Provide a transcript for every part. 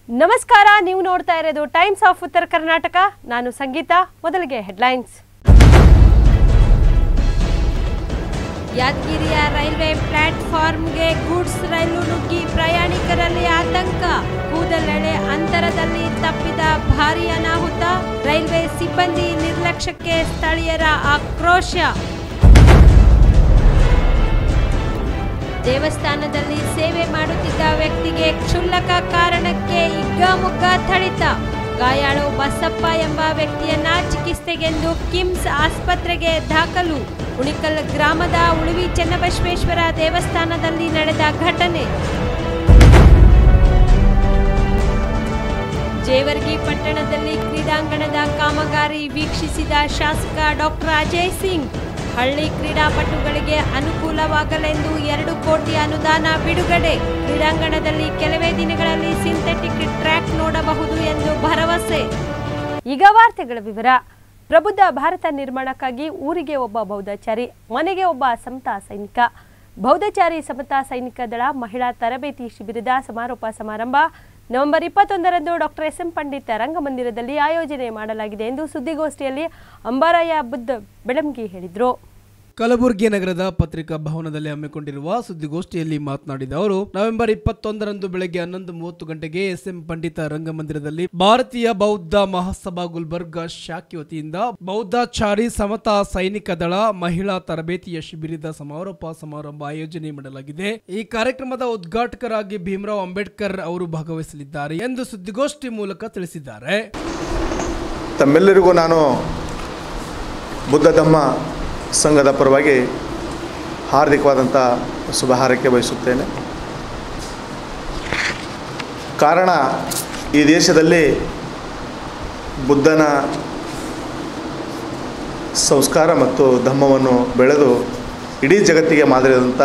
ನಮಸ್ಕಾರ ನೀವು ನೋಡ್ತಾ ಇರೋದು ಟೈಮ್ಸ್ ಆಫ್ ಉತ್ತರ ಕರ್ನಾಟಕ ನಾನು ಸಂಗೀತ ಮೊದಲಿಗೆ ಹೆಡ್ಲೈನ್ಸ್ ಯಾದಗಿರಿಯ ರೈಲ್ವೆ ಪ್ಲಾಟ್ಫಾರ್ಮ್ಗೆ ಗೂಡ್ಸ್ ರೈಲು ನುಗ್ಗಿ ಪ್ರಯಾಣಿಕರಲ್ಲಿ ಆತಂಕ ಕೂದಲೆಳೆ ಅಂತರದಲ್ಲಿ ತಪ್ಪಿದ ಭಾರೀ ಅನಾಹುತ ರೈಲ್ವೆ ಸಿಬ್ಬಂದಿ ನಿರ್ಲಕ್ಷ್ಯಕ್ಕೆ ಸ್ಥಳೀಯರ ಆಕ್ರೋಶ ದೇವಸ್ಥಾನದಲ್ಲಿ ಸೇವೆ ಮಾಡುತ್ತಿದ್ದ ವ್ಯಕ್ತಿಗೆ ಕ್ಷುಲ್ಲಕ ಕಾರಣಕ್ಕೆ ಹಿಗ್ಗಾಮುಗ್ಗ ಥಳಿತ ಗಾಯಾಳು ಬಸಪ್ಪ ಎಂಬ ವ್ಯಕ್ತಿಯನ್ನ ಚಿಕಿತ್ಸೆಗೆಂದು ಕಿಮ್ಸ್ ಆಸ್ಪತ್ರೆಗೆ ದಾಖಲು ಉಣಿಕಲ್ ಗ್ರಾಮದ ಉಳುವಿ ಚೆನ್ನಬಸವೇಶ್ವರ ದೇವಸ್ಥಾನದಲ್ಲಿ ನಡೆದ ಘಟನೆ ಜೇವರ್ಗಿ ಪಟ್ಟಣದಲ್ಲಿ ಕ್ರೀಡಾಂಗಣದ ಕಾಮಗಾರಿ ವೀಕ್ಷಿಸಿದ ಶಾಸಕ ಡಾಕ್ಟರ್ ಅಜಯ್ ಸಿಂಗ್ ಹಳ್ಳಿ ಕ್ರೀಡಾಪಟುಗಳಿಗೆ ಅನುಕೂಲವಾಗಲೆಂದು ಎರಡು ಕೋಟಿ ಅನುದಾನ ಬಿಡುಗಡೆ ಕ್ರೀಡಾಂಗಣದಲ್ಲಿ ಕೆಲವೇ ದಿನಗಳಲ್ಲಿ ಸಿಂಥೆಟಿಕ್ ಟ್ರ್ಯಾಕ್ ನೋಡಬಹುದು ಎಂದು ಭರವಸೆ ಈಗ ವಾರ್ತೆಗಳ ವಿವರ ಪ್ರಬುದ್ಧ ಭಾರತ ನಿರ್ಮಾಣಕ್ಕಾಗಿ ಊರಿಗೆ ಒಬ್ಬ ಬೌದ್ಧಚಾರಿ ಮನೆಗೆ ಒಬ್ಬ ಸಮತಾ ಸೈನಿಕ ಬೌದ್ಧಚಾರಿ ಸಮತಾ ಸೈನಿಕ ದಳ ಮಹಿಳಾ ತರಬೇತಿ ಶಿಬಿರದ ಸಮಾರೋಪ ಸಮಾರಂಭ ನವೆಂಬರ್ ಇಪ್ಪತ್ತೊಂದರಂದು ಡಾಕ್ಟರ್ ಎಸ್ ಎಂ ಪಂಡಿತ್ ರಂಗಮಂದಿರದಲ್ಲಿ ಆಯೋಜನೆ ಮಾಡಲಾಗಿದೆ ಎಂದು ಸುದ್ದಿಗೋಷ್ಠಿಯಲ್ಲಿ ಅಂಬಾರಯ್ಯ ಬುದ್ಧ ಬೆಳಂಗಿ ಹೇಳಿದರು ಕಲಬುರಗಿ ನಗರದ ಪತ್ರಿಕಾ ಭವನದಲ್ಲಿ ಹಮ್ಮಿಕೊಂಡಿರುವ ಸುದ್ದಿಗೋಷ್ಠಿಯಲ್ಲಿ ಮಾತನಾಡಿದ ಅವರು ನವೆಂಬರ್ ಇಪ್ಪತ್ತೊಂದರಂದು ಬೆಳಗ್ಗೆ ಹನ್ನೊಂದು ಮೂವತ್ತು ಗಂಟೆಗೆ ಎಸ್ಎಂ ಪಂಡಿತ ರಂಗಮಂದಿರದಲ್ಲಿ ಭಾರತೀಯ ಬೌದ್ಧ ಮಹಾಸಭಾ ಗುಲ್ಬರ್ಗ ಶಾಖೆ ವತಿಯಿಂದ ಬೌದ್ಧಾಚಾರಿ ಸಮತಾ ಸೈನಿಕ ದಳ ಮಹಿಳಾ ತರಬೇತಿಯ ಶಿಬಿರದ ಸಮಾರೋಪ ಸಮಾರಂಭ ಆಯೋಜನೆ ಮಾಡಲಾಗಿದೆ ಈ ಕಾರ್ಯಕ್ರಮದ ಉದ್ಘಾಟಕರಾಗಿ ಭೀಮರಾವ್ ಅಂಬೇಡ್ಕರ್ ಅವರು ಭಾಗವಹಿಸಲಿದ್ದಾರೆ ಎಂದು ಸುದ್ದಿಗೋಷ್ಠಿ ಮೂಲಕ ತಿಳಿಸಿದ್ದಾರೆ ತಮ್ಮೆಲ್ಲರಿಗೂ ನಾನು ಬುದ್ಧ ಧಮ್ಮ ಸಂಘದ ಪರವಾಗಿ ಹಾರ್ದಿಕವಾದಂಥ ಶುಭ ಹಾರೈಕೆ ಬಯಸುತ್ತೇನೆ ಕಾರಣ ಈ ದೇಶದಲ್ಲಿ ಬುದ್ಧನ ಸಂಸ್ಕಾರ ಮತ್ತು ಧಮ್ಮವನ್ನು ಬೆಳೆದು ಇಡೀ ಜಗತ್ತಿಗೆ ಮಾದರಿಯಾದಂಥ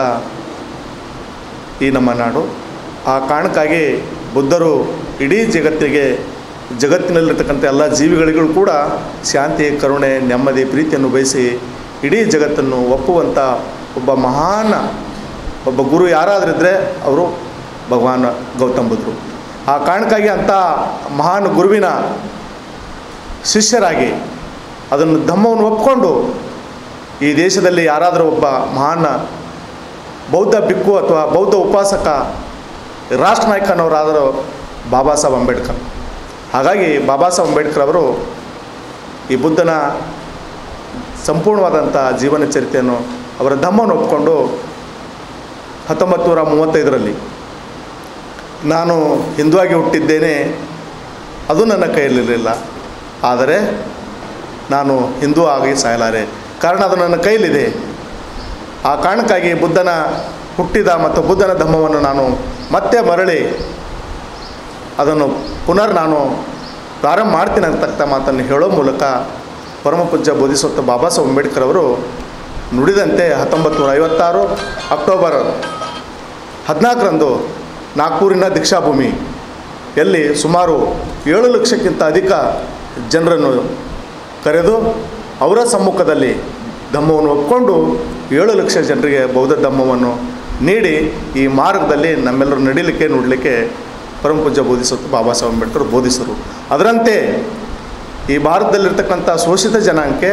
ಈ ನಮ್ಮ ನಾಡು ಆ ಕಾರಣಕ್ಕಾಗಿ ಬುದ್ಧರು ಇಡೀ ಜಗತ್ತಿಗೆ ಜಗತ್ತಿನಲ್ಲಿರ್ತಕ್ಕಂಥ ಎಲ್ಲ ಜೀವಿಗಳಿಗೂ ಕೂಡ ಶಾಂತಿ ಕರುಣೆ ನೆಮ್ಮದಿ ಪ್ರೀತಿಯನ್ನು ಬಯಸಿ ಇಡೀ ಜಗತ್ತನ್ನು ಒಪ್ಪುವಂಥ ಒಬ್ಬ ಮಹಾನ್ ಒಬ್ಬ ಗುರು ಯಾರಾದರಿದ್ದರೆ ಅವರು ಭಗವಾನ್ ಗೌತಮ್ ಬುದ್ಧರು ಆ ಕಾರಣಕ್ಕಾಗಿ ಅಂಥ ಮಹಾನ್ ಗುರುವಿನ ಶಿಷ್ಯರಾಗಿ ಅದನ್ನು ಧಮ್ಮವನ್ನು ಒಪ್ಕೊಂಡು ಈ ದೇಶದಲ್ಲಿ ಯಾರಾದರೂ ಒಬ್ಬ ಮಹಾನ್ ಬೌದ್ಧ ಬಿಕ್ಕು ಅಥವಾ ಬೌದ್ಧ ಉಪಾಸಕ ರಾಷ್ಟ್ರ ನಾಯಕನವರಾದರೂ ಬಾಬಾ ಸಾಹೇಬ್ ಅಂಬೇಡ್ಕರ್ ಹಾಗಾಗಿ ಬಾಬಾ ಸಾಹೇಬ್ ಅಂಬೇಡ್ಕರ್ ಅವರು ಈ ಬುದ್ಧನ ಸಂಪೂರ್ಣವಾದಂಥ ಜೀವನ ಚರಿತ್ರೆಯನ್ನು ಅವರ ಧಮ್ಮವನ್ನು ಒಪ್ಪಿಕೊಂಡು ಹತ್ತೊಂಬತ್ತು ನೂರ ಮೂವತ್ತೈದರಲ್ಲಿ ನಾನು ಹಿಂದುವಾಗಿ ಹುಟ್ಟಿದ್ದೇನೆ ಅದು ನನ್ನ ಕೈಯಲ್ಲಿರಲಿಲ್ಲ ಆದರೆ ನಾನು ಹಿಂದೂ ಆಗಿ ಸಾಯಲಾರೆ ಕಾರಣ ಅದು ನನ್ನ ಕೈಲಿದೆ ಆ ಕಾರಣಕ್ಕಾಗಿ ಬುದ್ಧನ ಹುಟ್ಟಿದ ಮತ್ತು ಬುದ್ಧನ ಧಮ್ಮವನ್ನು ನಾನು ಮತ್ತೆ ಮರಳಿ ಅದನ್ನು ಪುನರ್ ನಾನು ಪ್ರಾರಂಭ ಮಾಡ್ತೀನಿ ಅಂತಕ್ಕ ಮಾತನ್ನು ಹೇಳೋ ಮೂಲಕ ಪರಮಪೂಜ್ಯ ಬೋಧಿಸತ್ವ ಬಾಬಾ ಸಾಹೇಬ್ ಅಂಬೇಡ್ಕರ್ ಅವರು ನುಡಿದಂತೆ ಹತ್ತೊಂಬತ್ತು ನೂರ ಐವತ್ತಾರು ಅಕ್ಟೋಬರ್ ಹದಿನಾಲ್ಕರಂದು ನಾಗ್ಪೂರಿನ ದೀಕ್ಷಾಭೂಮಿ ಎಲ್ಲಿ ಸುಮಾರು ಏಳು ಲಕ್ಷಕ್ಕಿಂತ ಅಧಿಕ ಜನರನ್ನು ಕರೆದು ಅವರ ಸಮ್ಮುಖದಲ್ಲಿ ಧಮ್ಮವನ್ನು ಒಪ್ಪಿಕೊಂಡು ಏಳು ಲಕ್ಷ ಜನರಿಗೆ ಬೌದ್ಧ ಧಮ್ಮವನ್ನು ನೀಡಿ ಈ ಮಾರ್ಗದಲ್ಲಿ ನಮ್ಮೆಲ್ಲರೂ ನಡೀಲಿಕ್ಕೆ ನೋಡಲಿಕ್ಕೆ ಪರಮಪೂಜ್ಯ ಬೋಧಿಸುತ್ತ ಬಾಬಾ ಸಾಹೇಬ್ ಅಂಬೇಡ್ಕರ್ ಬೋಧಿಸರು ಅದರಂತೆ ಈ ಭಾರತದಲ್ಲಿರ್ತಕ್ಕಂಥ ಶೋಷಿತ ಜನಾಂಗಕ್ಕೆ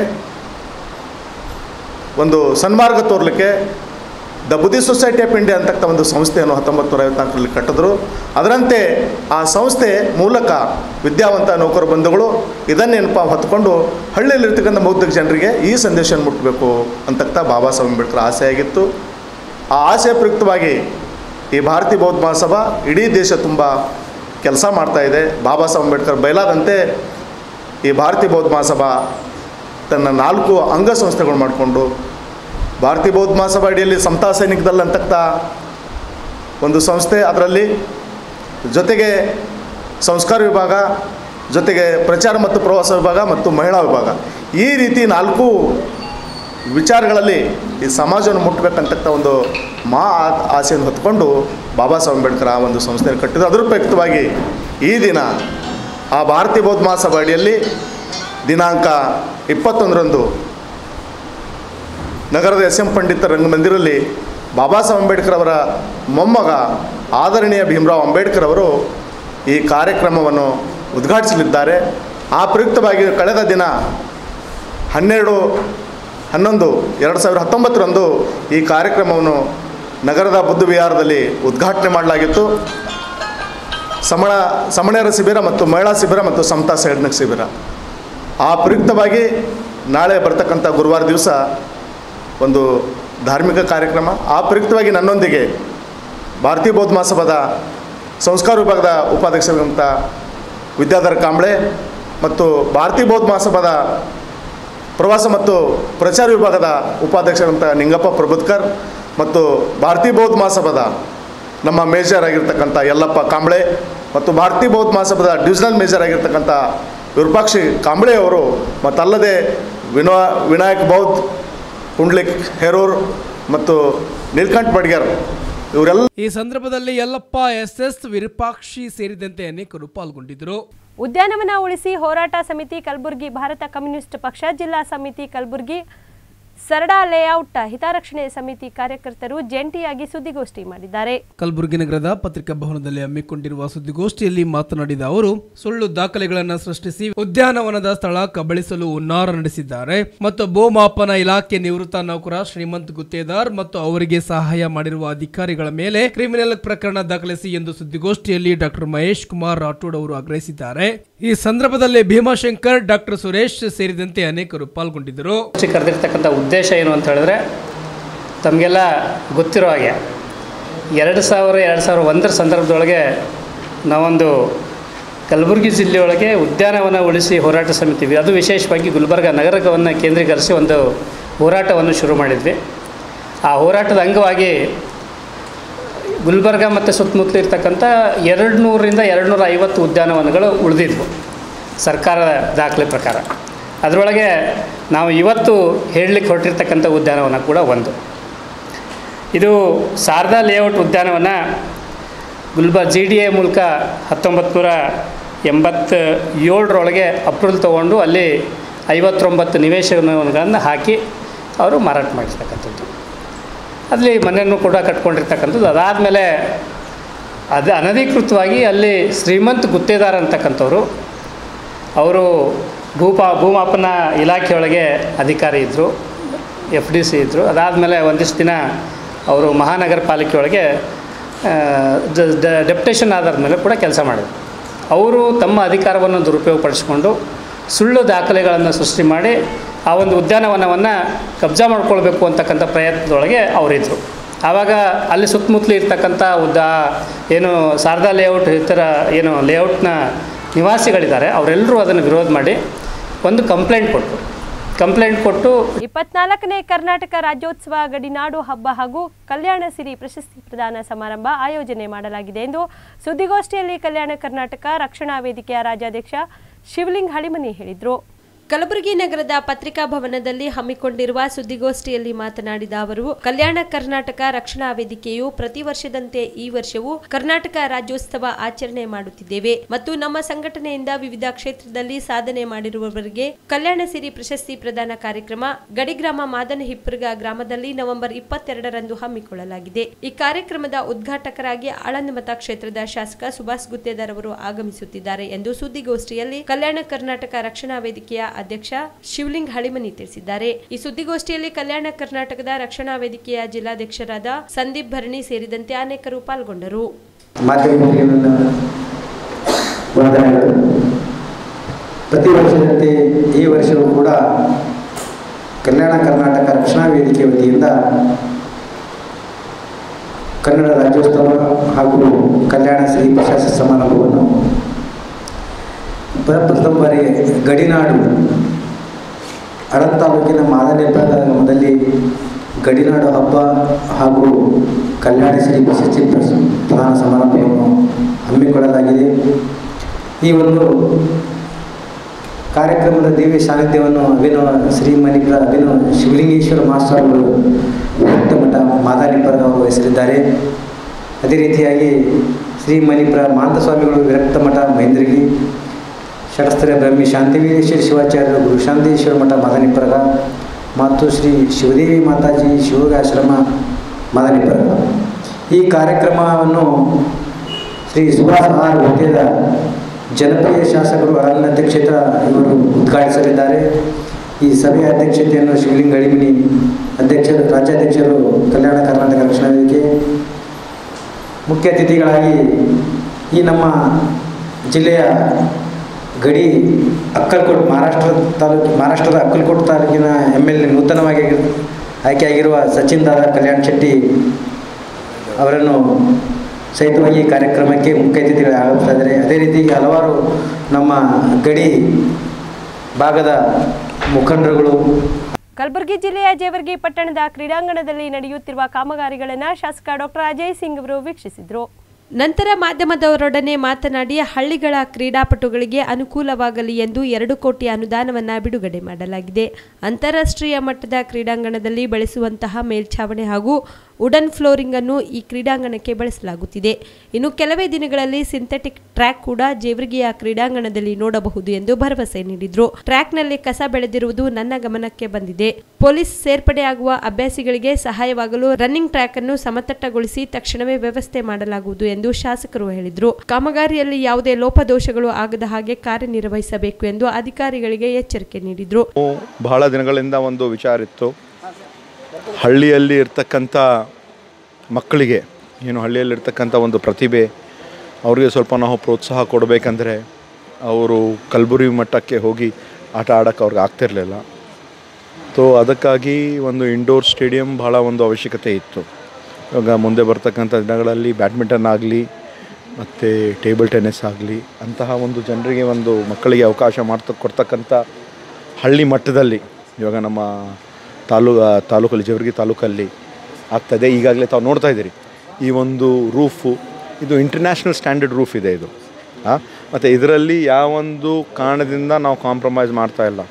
ಒಂದು ಸನ್ಮಾರ್ಗ ತೋರಲಿಕ್ಕೆ the Buddhist society of India ಅಂತಕ್ಕ ಒಂದು ಸಂಸ್ಥೆಯನ್ನು ಹತ್ತೊಂಬತ್ತು ನೂರ ಐವತ್ನಾಲ್ಕರಲ್ಲಿ ಕಟ್ಟಿದ್ರು ಅದರಂತೆ ಆ ಸಂಸ್ಥೆ ಮೂಲಕ ವಿದ್ಯಾವಂತ ನೌಕರ ಬಂಧುಗಳು ಇದನ್ನೇನಪ್ಪ ಹೊತ್ಕೊಂಡು ಹಳ್ಳಿಯಲ್ಲಿರ್ತಕ್ಕಂಥ ಬೌದ್ಧಿಕ ಜನರಿಗೆ ಈ ಸಂದೇಶವನ್ನು ಮುಟ್ಟಬೇಕು ಅಂತಕ್ಕ ಬಾಬಾ ಸಾಹೇಬ್ ಅಂಬೇಡ್ಕರ್ ಆಸೆ ಆಗಿತ್ತು ಆ ಆಸೆ ಪ್ರಯುಕ್ತವಾಗಿ ಈ ಭಾರತೀಯ ಬೌದ್ಧ ಮಹಾಸಭಾ ಇಡೀ ದೇಶ ತುಂಬ ಕೆಲಸ ಮಾಡ್ತಾ ಇದೆ ಬಾಬಾ ಸಾಹೇಬ್ ಅಂಬೇಡ್ಕರ್ ಬಯಲಾದಂತೆ ಈ ಭಾರತೀಯ ಬೌದ್ಧ ಮಹಾಸಭಾ ತನ್ನ ನಾಲ್ಕು ಅಂಗಸಂಸ್ಥೆಗಳು ಮಾಡಿಕೊಂಡು ಭಾರತೀಯ ಬೌದ್ಧ ಮಹಾಸಭಾ ಅಡಿಯಲ್ಲಿ ಸಮತಾ ಸೈನಿಕ ದಳ ಅಂತಕ್ಕ ಒಂದು ಸಂಸ್ಥೆ ಅದರಲ್ಲಿ ಜೊತೆಗೆ ಸಂಸ್ಕಾರ ವಿಭಾಗ ಜೊತೆಗೆ ಪ್ರಚಾರ ಮತ್ತು ಪ್ರವಾಸ ವಿಭಾಗ ಮತ್ತು ಮಹಿಳಾ ವಿಭಾಗ ಈ ರೀತಿ ನಾಲ್ಕು ವಿಚಾರಗಳಲ್ಲಿ ಈ ಸಮಾಜವನ್ನು ಮುಟ್ಟಬೇಕಂತಕ್ಕ ಒಂದು ಮಾ ಆ- ಆಸೆಯನ್ನು ಹೊತ್ಕೊಂಡು ಬಾಬಾ ಸಾಹೇಬ್ ಅಂಬೇಡ್ಕರ್ ಆ ಒಂದು ಸಂಸ್ಥೆಯನ್ನು ಕಟ್ಟಿದ್ರು ಅದರ ಪ್ರಯುಕ್ತವಾಗಿ ಈ ದಿನ ಆ ಭಾರತೀಯ ಬೌದ್ಧ ಮಹಾಸಭಾ ಅಡಿಯಲ್ಲಿ ದಿನಾಂಕ ಇಪ್ಪತ್ತೊಂದರಂದು ನಗರದ ಎಸ್ ಎಂ ಪಂಡಿತ ರಂಗಮಂದಿರಲ್ಲಿ ಬಾಬಾ ಸಾಹೇಬ್ ಅಂಬೇಡ್ಕರ್ ಅವರ ಮೊಮ್ಮಗ ಆದರಣೀಯ ಭೀಮರಾವ್ ಅಂಬೇಡ್ಕರ್ ಅವರು ಈ ಕಾರ್ಯಕ್ರಮವನ್ನು ಉದ್ಘಾಟಿಸಲಿದ್ದಾರೆ ಆ ಪ್ರಯುಕ್ತವಾಗಿ ಕಳೆದ ದಿನ ಹನ್ನೆರಡು ಹನ್ನೊಂದು ಎರಡು ಸಾವಿರದ ಹತ್ತೊಂಬತ್ತರಂದು ಈ ಕಾರ್ಯಕ್ರಮವನ್ನು ನಗರದ ಬುದ್ಧ ವಿಹಾರದಲ್ಲಿ ಉದ್ಘಾಟನೆ ಮಾಡಲಾಗಿತ್ತು ಸಮಣ ಸಮಣೆಯರ ಶಿಬಿರ ಮತ್ತು ಮಹಿಳಾ ಶಿಬಿರ ಮತ್ತು ಸಮತಾ ಸೈಡ್ನಕ್ ಶಿಬಿರ ಆ ಪ್ರಯುಕ್ತವಾಗಿ ನಾಳೆ ಬರ್ತಕ್ಕಂಥ ಗುರುವಾರ ದಿವಸ ಒಂದು ಧಾರ್ಮಿಕ ಕಾರ್ಯಕ್ರಮ ಆ ಪ್ರಯುಕ್ತವಾಗಿ ನನ್ನೊಂದಿಗೆ ಭಾರತೀಯ ಬೌದ್ಧ ಮಹಾಸಭಾದ ಸಂಸ್ಕಾರ ವಿಭಾಗದ ಉಪಾಧ್ಯಕ್ಷರಾದಂಥ ವಿದ್ಯಾಧರ್ ಕಾಂಬ್ಳೆ ಮತ್ತು ಭಾರತೀಯ ಬೌದ್ಧ ಮಹಾಸಭಾದ ಪ್ರವಾಸ ಮತ್ತು ಪ್ರಚಾರ ವಿಭಾಗದ ಉಪಾಧ್ಯಕ್ಷರಂಥ ನಿಂಗಪ್ಪ ಪ್ರಭುತ್ಕರ್ ಮತ್ತು ಭಾರತೀಯ ಬೌದ್ಧ ಮಹಾಸಭಾದ ನಮ್ಮ ಮೇಜರ್ ಆಗಿರ್ತಕ್ಕಂಥ ಯಲ್ಲಪ್ಪ ಕಾಂಬ್ಳೆ ಮತ್ತು ಭಾರತೀಯ ಬೌದ್ಧ ಮಹಾಸಭಾದ ಡಿವಿಷನಲ್ ಮೇಜರ್ ಆಗಿರ್ತಕ್ಕಂಥ ವಿರೂಪಾಕ್ಷಿ ಕಾಂಬ್ಳೆ ಅವರು ಮತ್ತಲ್ಲದೆ ವಿನೋ ವಿನಾಯಕ್ ಬೌದ್ಧ ಪುಂಡ್ಲಿಕ್ ಹೇರೂರ್ ಮತ್ತು ನೀಲ್ಕಂಠ್ ಬಡ್ಗರ್ ಇವರೆಲ್ಲ ಈ ಸಂದರ್ಭದಲ್ಲಿ ಯಲ್ಲಪ್ಪ ಎಸ್ ಎಸ್ ವಿರೂಪಾಕ್ಷಿ ಸೇರಿದಂತೆ ಅನೇಕರು ಪಾಲ್ಗೊಂಡಿದ್ದರು ಉದ್ಯಾನವನ ಉಳಿಸಿ ಹೋರಾಟ ಸಮಿತಿ ಕಲಬುರಗಿ ಭಾರತ ಕಮ್ಯುನಿಸ್ಟ್ ಪಕ್ಷ ಜಿಲ್ಲಾ ಸಮಿತಿ ಕಲಬುರಗಿ ಸರಡಾ ಲೇಔಟ್ ಹಿತರಕ್ಷಣೆ ಸಮಿತಿ ಕಾರ್ಯಕರ್ತರು ಜಂಟಿಯಾಗಿ ಸುದ್ದಿಗೋಷ್ಠಿ ಮಾಡಿದ್ದಾರೆ ಕಲಬುರಗಿ ನಗರದ ಪತ್ರಿಕಾ ಭವನದಲ್ಲಿ ಹಮ್ಮಿಕೊಂಡಿರುವ ಸುದ್ದಿಗೋಷ್ಠಿಯಲ್ಲಿ ಮಾತನಾಡಿದ ಅವರು ಸುಳ್ಳು ದಾಖಲೆಗಳನ್ನು ಸೃಷ್ಟಿಸಿ ಉದ್ಯಾನವನದ ಸ್ಥಳ ಕಬಳಿಸಲು ಹುನ್ನಾರ ನಡೆಸಿದ್ದಾರೆ ಮತ್ತು ಭೂಮಾಪನ ಇಲಾಖೆ ನಿವೃತ್ತ ನೌಕರ ಶ್ರೀಮಂತ್ ಗುತ್ತೇದಾರ್ ಮತ್ತು ಅವರಿಗೆ ಸಹಾಯ ಮಾಡಿರುವ ಅಧಿಕಾರಿಗಳ ಮೇಲೆ ಕ್ರಿಮಿನಲ್ ಪ್ರಕರಣ ದಾಖಲಿಸಿ ಎಂದು ಸುದ್ದಿಗೋಷ್ಠಿಯಲ್ಲಿ ಡಾಕ್ಟರ್ ಮಹೇಶ್ ಕುಮಾರ್ ರಾಠೋಡ್ ಅವರು ಆಗ್ರಹಿಸಿದ್ದಾರೆ ಈ ಸಂದರ್ಭದಲ್ಲಿ ಭೀಮಾಶಂಕರ್ ಡಾಕ್ಟರ್ ಸುರೇಶ್ ಸೇರಿದಂತೆ ಅನೇಕರು ಪಾಲ್ಗೊಂಡಿದ್ದರು ಗೋಷ್ಠಿ ಕರೆದಿರ್ತಕ್ಕಂಥ ಉದ್ದೇಶ ಏನು ಅಂತ ಹೇಳಿದ್ರೆ ತಮಗೆಲ್ಲ ಗೊತ್ತಿರೋ ಹಾಗೆ ಎರಡು ಸಾವಿರ ಎರಡು ಸಾವಿರ ಒಂದರ ಸಂದರ್ಭದೊಳಗೆ ನಾವೊಂದು ಕಲಬುರಗಿ ಜಿಲ್ಲೆಯೊಳಗೆ ಉದ್ಯಾನವನ ಉಳಿಸಿ ಹೋರಾಟ ಸಮಿತಿ ವಿ- ಅದು ವಿಶೇಷವಾಗಿ ಗುಲ್ಬರ್ಗ ನಗರವನ್ನು ಕೇಂದ್ರೀಕರಿಸಿ ಒಂದು ಹೋರಾಟವನ್ನು ಶುರು ಮಾಡಿದ್ವಿ ಆ ಹೋರಾಟದ ಅಂಗವಾಗಿ ಗುಲ್ಬರ್ಗ ಮತ್ತು ಸುತ್ತಮುತ್ತಲು ಇರ್ತಕ್ಕಂಥ ಎರಡು ನೂರರಿಂದ ಎರಡು ನೂರ ಐವತ್ತು ಉದ್ಯಾನವನಗಳು ಉಳಿದಿದ್ವು ಸರ್ಕಾರದ ದಾಖಲೆ ಪ್ರಕಾರ ಅದರೊಳಗೆ ನಾವು ಇವತ್ತು ಹೇಳಲಿಕ್ಕೆ ಹೊರಟಿರ್ತಕ್ಕಂಥ ಉದ್ಯಾನವನ ಕೂಡ ಒಂದು ಇದು ಶಾರದಾ ಲೇಔಟ್ ಉದ್ಯಾನವನ ಗುಲ್ಬರ್ ಜಿ ಡಿ ಎ ಮೂಲಕ ಹತ್ತೊಂಬತ್ತು ನೂರ ಎಂಬತ್ತ ಏಳರೊಳಗೆ ಅಪ್ರೂವಲ್ ತೊಗೊಂಡು ಅಲ್ಲಿ ಐವತ್ತೊಂಬತ್ತು ನಿವೇಶನಗಳನ್ನು ಹಾಕಿ ಅವರು ಮಾರಾಟ ಮಾಡಿರ್ತಕ್ಕಂಥದ್ದು ಅಲ್ಲಿ ಮನೆಯನ್ನು ಕೂಡ ಕಟ್ಕೊಂಡಿರ್ತಕ್ಕಂಥದ್ದು ಅದಾದಮೇಲೆ ಅದು ಅನಧಿಕೃತವಾಗಿ ಅಲ್ಲಿ ಶ್ರೀಮಂತ್ ಗುತ್ತೇದಾರ್ ಅಂತಕ್ಕಂಥವ್ರು ಅವರು ಭೂಪಾ ಭೂಮಾಪನ ಇಲಾಖೆಯೊಳಗೆ ಅಧಿಕಾರಿ ಇದ್ದರು ಎಫ್ ಡಿ ಸಿ ಇದ್ದರು ಅದಾದಮೇಲೆ ಒಂದಿಷ್ಟು ದಿನ ಅವರು ಮಹಾನಗರ ಪಾಲಿಕೆಯೊಳಗೆ ಡೆಪ್ಟೇಷನ್ ಆಧಾರದ ಮೇಲೆ ಕೂಡ ಕೆಲಸ ಮಾಡಿದ್ರು ಅವರು ತಮ್ಮ ಅಧಿಕಾರವನ್ನು ದುರುಪಯೋಗಪಡಿಸಿಕೊಂಡು ಸುಳ್ಳು ದಾಖಲೆಗಳನ್ನು ಸೃಷ್ಟಿ ಮಾಡಿ ಆ ಒಂದು ಉದ್ಯಾನವನವನ್ನು ಕಬ್ಜಾ ಮಾಡ್ಕೊಳ್ಬೇಕು ಅಂತಕ್ಕಂಥ ಪ್ರಯತ್ನದೊಳಗೆ ಅವರಿದ್ದರು ಆವಾಗ ಅಲ್ಲಿ ಸುತ್ತಮುತ್ತಲು ಇರ್ತಕ್ಕಂಥ ಉದ್ದ ಏನು ಶಾರದಾ ಲೇಔಟ್ ಇತರ ಏನು ಲೇಔಟ್ನ ನಿವಾಸಿಗಳಿದ್ದಾರೆ ಅವರೆಲ್ಲರೂ ಅದನ್ನು ವಿರೋಧ ಮಾಡಿ ಒಂದು ಕಂಪ್ಲೇಂಟ್ ಕೊಟ್ಟರು ಕಂಪ್ಲೇಂಟ್ ಕೊಟ್ಟು ಇಪ್ಪತ್ನಾಲ್ಕನೇ ಕರ್ನಾಟಕ ರಾಜ್ಯೋತ್ಸವ ಗಡಿನಾಡು ಹಬ್ಬ ಹಾಗೂ ಕಲ್ಯಾಣ ಸಿರಿ ಪ್ರಶಸ್ತಿ ಪ್ರದಾನ ಸಮಾರಂಭ ಆಯೋಜನೆ ಮಾಡಲಾಗಿದೆ ಎಂದು ಸುದ್ದಿಗೋಷ್ಠಿಯಲ್ಲಿ ಕಲ್ಯಾಣ ಕರ್ನಾಟಕ ರಕ್ಷಣಾ ವೇದಿಕೆಯ ರಾಜ್ಯಾಧ್ಯಕ್ಷ ಶಿವಲಿಂಗ್ ಹಳಿಮನಿ ಹೇಳಿದರು ಕಲಬುರಗಿ ನಗರದ ಪತ್ರಿಕಾ ಭವನದಲ್ಲಿ ಹಮ್ಮಿಕೊಂಡಿರುವ ಸುದ್ದಿಗೋಷ್ಠಿಯಲ್ಲಿ ಮಾತನಾಡಿದ ಅವರು ಕಲ್ಯಾಣ ಕರ್ನಾಟಕ ರಕ್ಷಣಾ ವೇದಿಕೆಯು ಪ್ರತಿ ವರ್ಷದಂತೆ ಈ ವರ್ಷವೂ ಕರ್ನಾಟಕ ರಾಜ್ಯೋತ್ಸವ ಆಚರಣೆ ಮಾಡುತ್ತಿದ್ದೇವೆ ಮತ್ತು ನಮ್ಮ ಸಂಘಟನೆಯಿಂದ ವಿವಿಧ ಕ್ಷೇತ್ರದಲ್ಲಿ ಸಾಧನೆ ಮಾಡಿರುವವರಿಗೆ ಕಲ್ಯಾಣ ಸಿರಿ ಪ್ರಶಸ್ತಿ ಪ್ರದಾನ ಕಾರ್ಯಕ್ರಮ ಗಡಿಗ್ರಾಮ ಮಾದನ ಹಿಪ್ಪರ್ಗ ಗ್ರಾಮದಲ್ಲಿ ನವೆಂಬರ್ ಇಪ್ಪತ್ತೆರಡರಂದು ಹಮ್ಮಿಕೊಳ್ಳಲಾಗಿದೆ ಈ ಕಾರ್ಯಕ್ರಮದ ಉದ್ಘಾಟಕರಾಗಿ ಆಳಂದ ಮತಕ್ಷೇತ್ರದ ಶಾಸಕ ಸುಭಾಷ್ ಗುತ್ತೇದಾರ್ ಅವರು ಆಗಮಿಸುತ್ತಿದ್ದಾರೆ ಎಂದು ಸುದ್ದಿಗೋಷ್ಠಿಯಲ್ಲಿ ಕಲ್ಯಾಣ ಕರ್ನಾಟಕ ರಕ್ಷಣಾ ವೇದಿಕೆಯ ಅಧ್ಯಕ್ಷ ಶಿವಲಿಂಗ್ ಹಳಿಮನಿ ತಿಳಿಸಿದ್ದಾರೆ ಈ ಸುದ್ದಿಗೋಷ್ಠಿಯಲ್ಲಿ ಕಲ್ಯಾಣ ಕರ್ನಾಟಕದ ರಕ್ಷಣಾ ವೇದಿಕೆಯ ಜಿಲ್ಲಾಧ್ಯಕ್ಷರಾದ ಸಂದೀಪ್ ಭರಣಿ ಸೇರಿದಂತೆ ಅನೇಕರು ಪಾಲ್ಗೊಂಡರು ಮಾಧ್ಯಮಗಳಿಗೆ ನನ್ನ ವಂದನೆಗಳು ಪ್ರತಿ ವರ್ಷದಂತೆ ಈ ವರ್ಷವೂ ಕೂಡ ಕಲ್ಯಾಣ ಕರ್ನಾಟಕ ರಕ್ಷಣಾ ವೇದಿಕೆ ವತಿಯಿಂದ ಕನ್ನಡ ರಾಜ್ಯೋತ್ಸವ ಹಾಗೂ ಕಲ್ಯಾಣ ಶ್ರೀ ಪ್ರಶಸ್ತಿ ಸಮಾರಂಭವನ್ನು ಪ್ರಪ್ರಥಮ ಬಾರಿಗೆ ಗಡಿನಾಡು ಅಡನ್ ತಾಲೂಕಿನ ಮಾದನೆ ಗ್ರಾಮದಲ್ಲಿ ಗಡಿನಾಡು ಹಬ್ಬ ಹಾಗೂ ಕಲ್ಯಾಣ ಶ್ರೀ ಪ್ರಶಸ್ತಿ ಪ್ರಸ್- ಪ್ರದಾನ ಸಮಾರಂಭವನ್ನು ಹಮ್ಮಿಕೊಳ್ಳಲಾಗಿದೆ ಈ ಒಂದು ಕಾರ್ಯಕ್ರಮದ ದಿವ್ಯ ಸಾನ್ನಿಧ್ಯವನ್ನು ಅಭಿನವ ಶ್ರೀ ಮಣಿಪುರ ಅಭಿನವ ಶಿವಲಿಂಗೇಶ್ವರ ಮಾಸ್ಟರ್ ಅವರು ವಿರಕ್ತ ಮಠ ಮಾದಾನಿಪುರದ ಅವರು ವಹಿಸಲಿದ್ದಾರೆ ಅದೇ ರೀತಿಯಾಗಿ ಶ್ರೀ ಮಣಿಪುರ ಮಾಂತಸ್ವಾಮಿಗಳು ವಿರಕ್ತ ಮಠ ಮಹೇಂದ್ರಗಿ ಷಡಸ್ಥರ ಬ್ರಹ್ಮಿ ಶಾಂತಿವೀರೇಶ್ವರ ಶಿವಾಚಾರ್ಯರು ಗುರು ಶಾಂತೇಶ್ವರ ಮಠ ಮದನಿಪುರದ ಮತ್ತು ಶ್ರೀ ಶಿವದೇವಿ ಮಾತಾಜಿ ಶಿವಗಾಶ್ರಮ ಮದನಿಪುರದ ಈ ಕಾರ್ಯಕ್ರಮವನ್ನು ಶ್ರೀ ಸುಭಾಷ್ ಆರ್ ಹುದ್ದೆದ ಜನಪ್ರಿಯ ಶಾಸಕರು ಅರಣ್ಯ ಕ್ಷೇತ್ರ ಇವರು ಉದ್ಘಾಟಿಸಲಿದ್ದಾರೆ ಈ ಸಭೆಯ ಅಧ್ಯಕ್ಷತೆಯನ್ನು ಶಿವಲಿಂಗ ಅಳಿಮಿನಿ ಅಧ್ಯಕ್ಷರು ರಾಜ್ಯಾಧ್ಯಕ್ಷರು ಕಲ್ಯಾಣ ಕರ್ನಾಟಕ ರಕ್ಷಣಾ ವೇದಿಕೆ ಮುಖ್ಯ ಅತಿಥಿಗಳಾಗಿ ಈ ನಮ್ಮ ಜಿಲ್ಲೆಯ ಗಡಿ ಅಕ್ಕಲ್ಕೋಟ್ ಮಹಾರಾಷ್ಟ್ರ ತಾಲೂಕು ಮಹಾರಾಷ್ಟ್ರದ ಅಕ್ಕಲ್ಕೋಟ್ ತಾಲೂಕಿನ ಎಮ್ ಎಲ್ ಎ ನೂತನವಾಗಿ ಆಯ್ಕೆಯಾಗಿರುವ ಸಚಿನ್ ದಾದಾ ಕಲ್ಯಾಣ್ ಶೆಟ್ಟಿ ಅವರನ್ನು ಸಹಿತವಾಗಿ ಈ ಕಾರ್ಯಕ್ರಮಕ್ಕೆ ಮುಖ್ಯ ಅತಿಥಿಗಳು ಆಗಮಿಸ್ತಾ ಇದ್ದಾರೆ ಅದೇ ರೀತಿ ಹಲವಾರು ನಮ್ಮ ಗಡಿ ಭಾಗದ ಮುಖಂಡರುಗಳು ಕಲಬುರಗಿ ಜಿಲ್ಲೆಯ ಜೇವರ್ಗಿ ಪಟ್ಟಣದ ಕ್ರೀಡಾಂಗಣದಲ್ಲಿ ನಡೆಯುತ್ತಿರುವ ಕಾಮಗಾರಿಗಳನ್ನು ಶಾಸಕ ಡಾಕ್ಟರ್ ಅಜಯ್ ಸಿಂಗ್ ಅವರು ವೀಕ್ಷಿಸಿದರು ನಂತರ ಮಾಧ್ಯಮದವರೊಡನೆ ಮಾತನಾಡಿ ಹಳ್ಳಿಗಳ ಕ್ರೀಡಾಪಟುಗಳಿಗೆ ಅನುಕೂಲವಾಗಲಿ ಎಂದು ಎರಡು ಕೋಟಿ ಅನುದಾನವನ್ನು ಬಿಡುಗಡೆ ಮಾಡಲಾಗಿದೆ ಅಂತಾರಾಷ್ಟ್ರೀಯ ಮಟ್ಟದ ಕ್ರೀಡಾಂಗಣದಲ್ಲಿ ಬಳಸುವಂತಹ ಮೇಲ್ಛಾವಣಿ ಹಾಗೂ ವುಡನ್ ಫ್ಲೋರಿಂಗ್ ಅನ್ನು ಈ ಕ್ರೀಡಾಂಗಣಕ್ಕೆ ಬಳಸಲಾಗುತ್ತಿದೆ ಇನ್ನು ಕೆಲವೇ ದಿನಗಳಲ್ಲಿ ಸಿಂಥೆಟಿಕ್ ಟ್ರ್ಯಾಕ್ ಕೂಡ ಜೇವರ್ಗಿಯ ಕ್ರೀಡಾಂಗಣದಲ್ಲಿ ನೋಡಬಹುದು ಎಂದು ಭರವಸೆ ನೀಡಿದ್ರು ಟ್ರ್ಯಾಕ್ನಲ್ಲಿ ಕಸ ಬೆಳೆದಿರುವುದು ನನ್ನ ಗಮನಕ್ಕೆ ಬಂದಿದೆ ಪೊಲೀಸ್ ಸೇರ್ಪಡೆಯಾಗುವ ಅಭ್ಯಾಸಿಗಳಿಗೆ ಸಹಾಯವಾಗಲು ರನ್ನಿಂಗ್ ಟ್ರ್ಯಾಕ್ ಅನ್ನು ಸಮತಟ್ಟಗೊಳಿಸಿ ತಕ್ಷಣವೇ ವ್ಯವಸ್ಥೆ ಮಾಡಲಾಗುವುದು ಎಂದು ಶಾಸಕರು ಹೇಳಿದರು ಕಾಮಗಾರಿಯಲ್ಲಿ ಯಾವುದೇ ಲೋಪದೋಷಗಳು ಆಗದ ಹಾಗೆ ಕಾರ್ಯನಿರ್ವಹಿಸಬೇಕು ಎಂದು ಅಧಿಕಾರಿಗಳಿಗೆ ಎಚ್ಚರಿಕೆ ನೀಡಿದರು ಬಹಳ ದಿನಗಳಿಂದ ಒಂದು ವಿಚಾರ ಇತ್ತು ಹಳ್ಳಿಯಲ್ಲಿ ಇರ್ತಕ್ಕಂಥ ಮಕ್ಕಳಿಗೆ ಏನು ಹಳ್ಳಿಯಲ್ಲಿರ್ತಕ್ಕಂಥ ಒಂದು ಪ್ರತಿಭೆ ಅವರಿಗೆ ಸ್ವಲ್ಪ ನಾವು ಪ್ರೋತ್ಸಾಹ ಕೊಡಬೇಕಂದ್ರೆ ಅವರು ಕಲಬುರಗಿ ಮಟ್ಟಕ್ಕೆ ಹೋಗಿ ಆಟ ಆಡೋಕ್ಕೆ ಅವ್ರಿಗೆ ಆಗ್ತಿರಲಿಲ್ಲ ಸೊ ಅದಕ್ಕಾಗಿ ಒಂದು ಇಂಡೋರ್ ಸ್ಟೇಡಿಯಂ ಭಾಳ ಒಂದು ಅವಶ್ಯಕತೆ ಇತ್ತು ಇವಾಗ ಮುಂದೆ ಬರ್ತಕ್ಕಂಥ ದಿನಗಳಲ್ಲಿ ಬ್ಯಾಡ್ಮಿಂಟನ್ ಆಗಲಿ ಮತ್ತು ಟೇಬಲ್ ಟೆನ್ನಿಸ್ ಆಗಲಿ ಅಂತಹ ಒಂದು ಜನರಿಗೆ ಒಂದು ಮಕ್ಕಳಿಗೆ ಅವಕಾಶ ಮಾಡ್ತ ಕೊಡ್ತಕ್ಕಂಥ ಹಳ್ಳಿ ಮಟ್ಟದಲ್ಲಿ ಇವಾಗ ನಮ್ಮ ತಾಲೂಕು ತಾಲೂಕಲ್ಲಿ ಜೇವರ್ಗಿ ತಾಲೂಕಲ್ಲಿ ಆಗ್ತದೆ ಈಗಾಗಲೇ ತಾವು ನೋಡ್ತಾ ಇದ್ದೀರಿ ಈ ಒಂದು ರೂಫು ಇದು ಇಂಟರ್ನ್ಯಾಷನಲ್ ಸ್ಟ್ಯಾಂಡರ್ಡ್ ರೂಫ್ ಇದೆ ಇದು ಮತ್ತು ಇದರಲ್ಲಿ ಯಾವೊಂದು ಕಾರಣದಿಂದ ನಾವು ಕಾಂಪ್ರಮೈಸ್ ಮಾಡ್ತಾ ಇಲ್ಲ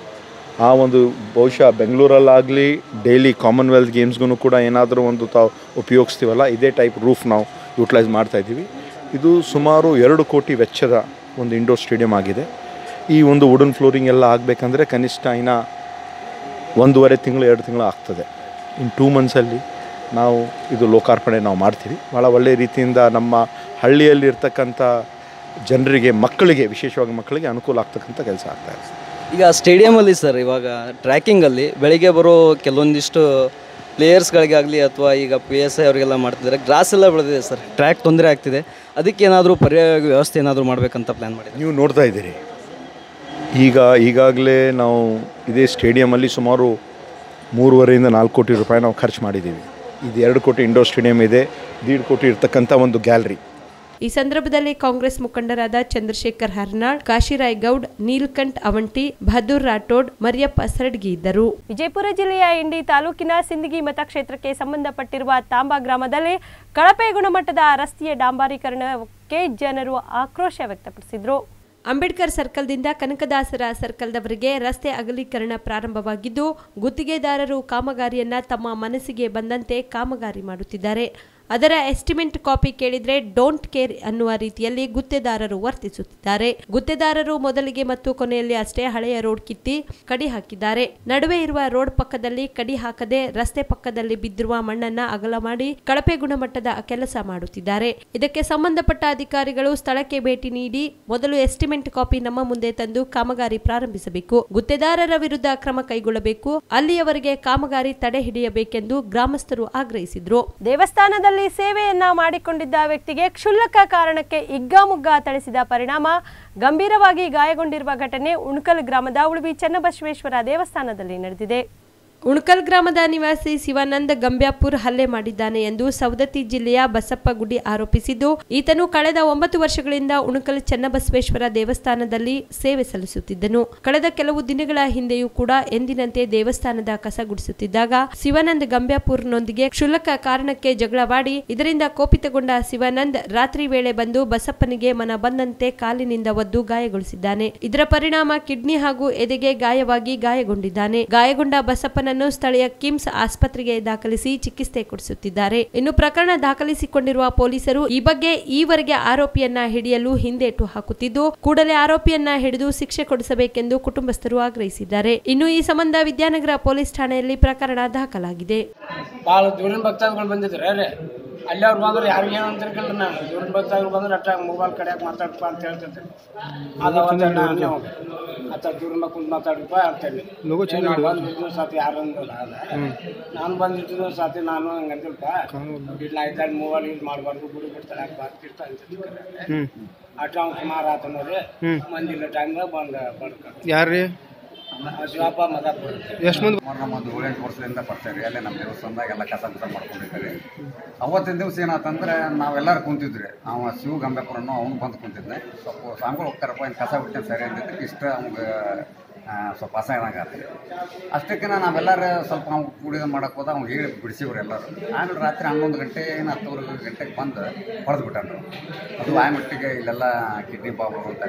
ಆ ಒಂದು ಬಹುಶಃ ಬೆಂಗಳೂರಲ್ಲಾಗಲಿ ಡೈಲಿ ಕಾಮನ್ವೆಲ್ತ್ ಗೇಮ್ಸ್ಗೂ ಕೂಡ ಏನಾದರೂ ಒಂದು ತಾವು ಉಪಯೋಗಿಸ್ತೀವಲ್ಲ ಇದೇ ಟೈಪ್ ರೂಫ್ ನಾವು ಯೂಟಿಲೈಸ್ ಮಾಡ್ತಾ ಇದ್ದೀವಿ ಇದು ಸುಮಾರು ಎರಡು ಕೋಟಿ ವೆಚ್ಚದ ಒಂದು ಇಂಡೋರ್ ಸ್ಟೇಡಿಯಂ ಆಗಿದೆ ಈ ಒಂದು ವುಡನ್ ಫ್ಲೋರಿಂಗ್ ಎಲ್ಲ ಆಗಬೇಕಂದ್ರೆ ಕನಿಷ್ಠ ಇನ್ನು ಒಂದೂವರೆ ತಿಂಗಳು ಎರಡು ತಿಂಗಳು ಆಗ್ತದೆ ಇನ್ನು ಟೂ ಮಂತ್ಸಲ್ಲಿ ನಾವು ಇದು ಲೋಕಾರ್ಪಣೆ ನಾವು ಮಾಡ್ತೀವಿ ಭಾಳ ಒಳ್ಳೆಯ ರೀತಿಯಿಂದ ನಮ್ಮ ಹಳ್ಳಿಯಲ್ಲಿ ಇರ್ತಕ್ಕಂಥ ಜನರಿಗೆ ಮಕ್ಕಳಿಗೆ ವಿಶೇಷವಾಗಿ ಮಕ್ಕಳಿಗೆ ಅನುಕೂಲ ಆಗ್ತಕ್ಕಂಥ ಕೆಲಸ ಆಗ್ತಾಯಿದೆ ಈಗ ಸ್ಟೇಡಿಯಮಲ್ಲಿ ಸರ್ ಇವಾಗ ಟ್ರ್ಯಾಕಿಂಗಲ್ಲಿ ಬೆಳಿಗ್ಗೆ ಬರೋ ಕೆಲವೊಂದಿಷ್ಟು ಪ್ಲೇಯರ್ಸ್ಗಳಿಗಾಗಲಿ ಅಥವಾ ಈಗ ಪಿ ಎಸ್ ಐ ಅವರಿಗೆಲ್ಲ ಮಾಡ್ತಿದ್ದಾರೆ ಗ್ರಾಸ್ ಎಲ್ಲ ಬೆಳೆದಿದೆ ಸರ್ ಟ್ರ್ಯಾಕ್ ತೊಂದರೆ ಆಗ್ತಿದೆ ಅದಕ್ಕೆ ಏನಾದರೂ ಪರ್ಯಾಯ ವ್ಯವಸ್ಥೆ ಏನಾದರೂ ಮಾಡಬೇಕಂತ ಪ್ಲ್ಯಾನ್ ಮಾಡಿದೆ ನೀವು ನೋಡ್ತಾ ಇದ್ದೀರಿ ಈಗ ಈಗಾಗಲೇ ನಾವು ಇದೇ ಸ್ಟೇಡಿಯಮಲ್ಲಿ ಸುಮಾರು ಮೂರುವರೆಯಿಂದ ನಾಲ್ಕು ಕೋಟಿ ರೂಪಾಯಿ ನಾವು ಖರ್ಚು ಮಾಡಿದ್ದೀವಿ ಇದು ಎರಡು ಕೋಟಿ ಇಂಡೋರ್ ಸ್ಟೇಡಿಯಂ ಇದೆ ದೀಡ್ ಕೋಟಿ ಇರ್ತಕ್ಕಂಥ ಒಂದು ಗ್ಯಾಲರಿ ಈ ಸಂದರ್ಭದಲ್ಲಿ ಕಾಂಗ್ರೆಸ್ ಮುಖಂಡರಾದ ಚಂದ್ರಶೇಖರ್ ಹರ್ನಾಳ್ ಕಾಶಿರಾಯ್ ಗೌಡ್ ನೀಲ್ಕಂಠ್ ಅವಂಟಿ ಬಹದ್ದೂರ್ ರಾಠೋಡ್ ಮರಿಯಪ್ಪ ಸರಡ್ಗಿ ಇದ್ದರು ವಿಜಯಪುರ ಜಿಲ್ಲೆಯ ಇಂಡಿ ತಾಲೂಕಿನ ಸಿಂದಗಿ ಮತಕ್ಷೇತ್ರಕ್ಕೆ ಸಂಬಂಧಪಟ್ಟಿರುವ ತಾಂಬಾ ಗ್ರಾಮದಲ್ಲಿ ಕಳಪೆ ಗುಣಮಟ್ಟದ ರಸ್ತೆಯ ಡಾಂಬಾರೀಕರಣಕ್ಕೆ ಜನರು ಆಕ್ರೋಶ ವ್ಯಕ್ತಪಡಿಸಿದರು ಅಂಬೇಡ್ಕರ್ ಸರ್ಕಲ್ದಿಂದ ಕನಕದಾಸರ ಸರ್ಕಲ್ದವರೆಗೆ ರಸ್ತೆ ಅಗಲೀಕರಣ ಪ್ರಾರಂಭವಾಗಿದ್ದು ಗುತ್ತಿಗೆದಾರರು ಕಾಮಗಾರಿಯನ್ನ ತಮ್ಮ ಮನಸ್ಸಿಗೆ ಬಂದಂತೆ ಕಾಮಗಾರಿ ಮಾಡುತ್ತಿದ್ದಾರೆ ಅದರ ಎಸ್ಟಿಮೇಟ್ ಕಾಪಿ ಕೇಳಿದ್ರೆ ಡೋಂಟ್ ಕೇರ್ ಅನ್ನುವ ರೀತಿಯಲ್ಲಿ ಗುತ್ತೇದಾರರು ವರ್ತಿಸುತ್ತಿದ್ದಾರೆ ಗುತ್ತೇದಾರರು ಮೊದಲಿಗೆ ಮತ್ತು ಕೊನೆಯಲ್ಲಿ ಅಷ್ಟೇ ಹಳೆಯ ರೋಡ್ ಕಿತ್ತಿ ಕಡಿ ಹಾಕಿದ್ದಾರೆ ನಡುವೆ ಇರುವ ರೋಡ್ ಪಕ್ಕದಲ್ಲಿ ಕಡಿ ಹಾಕದೆ ರಸ್ತೆ ಪಕ್ಕದಲ್ಲಿ ಬಿದ್ದಿರುವ ಮಣ್ಣನ್ನ ಅಗಲ ಮಾಡಿ ಕಳಪೆ ಗುಣಮಟ್ಟದ ಕೆಲಸ ಮಾಡುತ್ತಿದ್ದಾರೆ ಇದಕ್ಕೆ ಸಂಬಂಧಪಟ್ಟ ಅಧಿಕಾರಿಗಳು ಸ್ಥಳಕ್ಕೆ ಭೇಟಿ ನೀಡಿ ಮೊದಲು ಎಸ್ಟಿಮೇಟ್ ಕಾಪಿ ನಮ್ಮ ಮುಂದೆ ತಂದು ಕಾಮಗಾರಿ ಪ್ರಾರಂಭಿಸಬೇಕು ಗುತ್ತೇದಾರರ ವಿರುದ್ಧ ಕ್ರಮ ಕೈಗೊಳ್ಳಬೇಕು ಅಲ್ಲಿಯವರೆಗೆ ಕಾಮಗಾರಿ ತಡೆ ಹಿಡಿಯಬೇಕೆಂದು ಗ್ರಾಮಸ್ಥರು ಆಗ್ರಹಿಸಿದ್ರು ದೇವಸ್ಥಾನದಲ್ಲಿ ಸೇವೆಯನ್ನ ಮಾಡಿಕೊಂಡಿದ್ದ ವ್ಯಕ್ತಿಗೆ ಕ್ಷುಲ್ಲಕ ಕಾರಣಕ್ಕೆ ಇಗ್ಗಾಮುಗ್ಗಾ ಥಳಿಸಿದ ಪರಿಣಾಮ ಗಂಭೀರವಾಗಿ ಗಾಯಗೊಂಡಿರುವ ಘಟನೆ ಉಣಕಲ್ ಗ್ರಾಮದ ಉಳುವಿ ಚನ್ನಬಸವೇಶ್ವರ ದೇವಸ್ಥಾನದಲ್ಲಿ ನಡೆದಿದೆ ಉಣಕಲ್ ಗ್ರಾಮದ ನಿವಾಸಿ ಶಿವಾನಂದ ಗಂಬ್ಯಾಪುರ್ ಹಲ್ಲೆ ಮಾಡಿದ್ದಾನೆ ಎಂದು ಸವದತ್ತಿ ಜಿಲ್ಲೆಯ ಬಸಪ್ಪ ಗುಡಿ ಆರೋಪಿಸಿದ್ದು ಈತನು ಕಳೆದ ಒಂಬತ್ತು ವರ್ಷಗಳಿಂದ ಉಣಕಲ್ ಚನ್ನಬಸವೇಶ್ವರ ದೇವಸ್ಥಾನದಲ್ಲಿ ಸೇವೆ ಸಲ್ಲಿಸುತ್ತಿದ್ದನು ಕಳೆದ ಕೆಲವು ದಿನಗಳ ಹಿಂದೆಯೂ ಕೂಡ ಎಂದಿನಂತೆ ದೇವಸ್ಥಾನದ ಕಸ ಗುಡಿಸುತ್ತಿದ್ದಾಗ ಶಿವಾನಂದ್ ಗಂಬ್ಯಾಪುರ್ನೊಂದಿಗೆ ಕ್ಷುಲ್ಲಕ ಕಾರಣಕ್ಕೆ ಜಗಳವಾಡಿ ಇದರಿಂದ ಕೋಪಿತಗೊಂಡ ಶಿವಾನಂದ್ ರಾತ್ರಿ ವೇಳೆ ಬಂದು ಬಸಪ್ಪನಿಗೆ ಮನ ಬಂದಂತೆ ಕಾಲಿನಿಂದ ಒದ್ದು ಗಾಯಗೊಳಿಸಿದ್ದಾನೆ ಇದರ ಪರಿಣಾಮ ಕಿಡ್ನಿ ಹಾಗೂ ಎದೆಗೆ ಗಾಯವಾಗಿ ಗಾಯಗೊಂಡಿದ್ದಾನೆ ಗಾಯಗೊಂಡ ಬಸಪ್ಪನನ್ನು ಸ್ಥಳೀಯ ಕಿಮ್ಸ್ ಆಸ್ಪತ್ರೆಗೆ ದಾಖಲಿಸಿ ಚಿಕಿತ್ಸೆ ಕೊಡಿಸುತ್ತಿದ್ದಾರೆ ಇನ್ನು ಪ್ರಕರಣ ದಾಖಲಿಸಿಕೊಂಡಿರುವ ಪೊಲೀಸರು ಈ ಬಗ್ಗೆ ಈವರೆಗೆ ಆರೋಪಿಯನ್ನ ಹಿಡಿಯಲು ಹಿಂದೇಟು ಹಾಕುತ್ತಿದ್ದು ಕೂಡಲೇ ಆರೋಪಿಯನ್ನ ಹಿಡಿದು ಶಿಕ್ಷೆ ಕೊಡಿಸಬೇಕೆಂದು ಕುಟುಂಬಸ್ಥರು ಆಗ್ರಹಿಸಿದ್ದಾರೆ ಇನ್ನು ಈ ಸಂಬಂಧ ವಿದ್ಯಾನಗರ ಪೊಲೀಸ್ ಠಾಣೆಯಲ್ಲಿ ಪ್ರಕರಣ ದಾಖಲಾಗಿದೆ ಭಾಳ ದೂರಿನ ಭಕ್ತಾದಿಗಳು ಬಂದಿದ್ರು ರೀ ಅಲ್ಲಿ ಅವ್ರು ಬಂದ್ರೆ ಯಾರಿಗೆ ಏನು ಅಂತಿರ್ಕಲ್ಲ ನಾನು ಇವ್ರನ್ನ ಬಸ್ಸಾಗ ಬಂದ್ರೆ ಅಟ್ಟ ಮೊಬೈಲ್ ಕಡೆಯಾಗ ಮಾತಾಡಪ್ಪ ಅಂತ ಹೇಳ್ತಿದ್ದೆ ಅದು ಅವತ್ತು ನಾನು ಅತ್ತ ದೂರಿಂದ ಕುಂತು ಮಾತಾಡಪ್ಪ ಅಂತೇಳಿ ನಾನು ಬಂದಿದ್ದು ಸಾತಿ ಯಾರು ಅಂದಿಲ್ಲ ಅದ ನಾನು ಬಂದಿದ್ದು ಸಾತಿ ನಾನು ಹಂಗೆ ಅಂದಿಲ್ಪ ಇಲ್ಲ ಇದ್ದಾಗ ಮೊಬೈಲ್ ಯೂಸ್ ಮಾಡಬಾರ್ದು ಗುಡಿ ಬಿಡ್ತಾರೆ ಹಾಕ್ಬಾರ್ದು ಅಂತ ಅಟ್ಟ ಅವ್ನು ಸುಮಾರು ಆತ ನೋಡಿ ಮಂದಿಲ್ಲ ಟೈಮ್ದಾಗ ಬಂದ ಬಡ್ಕ ಯಾರ್ರಿ ಶಿವಪ್ಪ ಮದಾಪುರ ಎಷ್ಟು ಮಂದಿ ನಮ್ಮ ಒಂದು ಏಳೆಂಟು ವರ್ಷದಿಂದ ಬರ್ತಾರೆ ಅಲ್ಲೇ ನಮ್ಮ ದೇವಸ್ಥಾನದಾಗ ಎಲ್ಲ ಕಸ ಕಸ ಮಾಡ್ಕೊಂಡಿದ್ದಾರೆ ಅವತ್ತಿನ ದಿವಸ ಏನಾತಂದ್ರೆ ನಾವೆಲ್ಲರೂ ಕುಂತಿದ್ರಿ ಅವ ಶಿವ ಗಂಬೆಪುರನು ಅವ್ನು ಬಂದು ಕುಂತಿದ್ದೆ ಸ್ವಲ್ಪ ಸ್ವಾಮಿಗಳು ಹೋಗ್ತಾರಪ್ಪ ಇನ್ನು ಕಸ ಬಿಡ್ತೇನೆ ಸರಿ ಅಂದಿದ್ದಕ್ಕೆ ಇಷ್ಟ ಅವ್ಗೆ ಆ, ಸ್ವಲ್ಪ ಅಸಹ್ಯನಾಗ ಅಷ್ಟಕ್ಕೆ ನಾವೆಲ್ಲರೂ ಸ್ವಲ್ಪ ಅವ್ನು ಕುಡಿಯೋದು ಮಾಡಕ್ಕೆ ಹೋದ ಅವ್ನು ಹೇಳಿ ಬಿಡಿಸಿವ್ರು ಎಲ್ಲರೂ ಆಮೇಲೆ ರಾತ್ರಿ ಹನ್ನೊಂದು ಗಂಟೆ ಏನು ಹತ್ತುವರೆ ಗಂಟೆಗೆ ಬಂದು ಹೊಡೆದು ಬಿಟ್ಟರು ಅದು ಆ ಮಟ್ಟಿಗೆ ಇಲ್ಲೆಲ್ಲ ಕಿಡ್ನಿ ಪ್ರಾಬ್ಲಮ್ ಅಂತ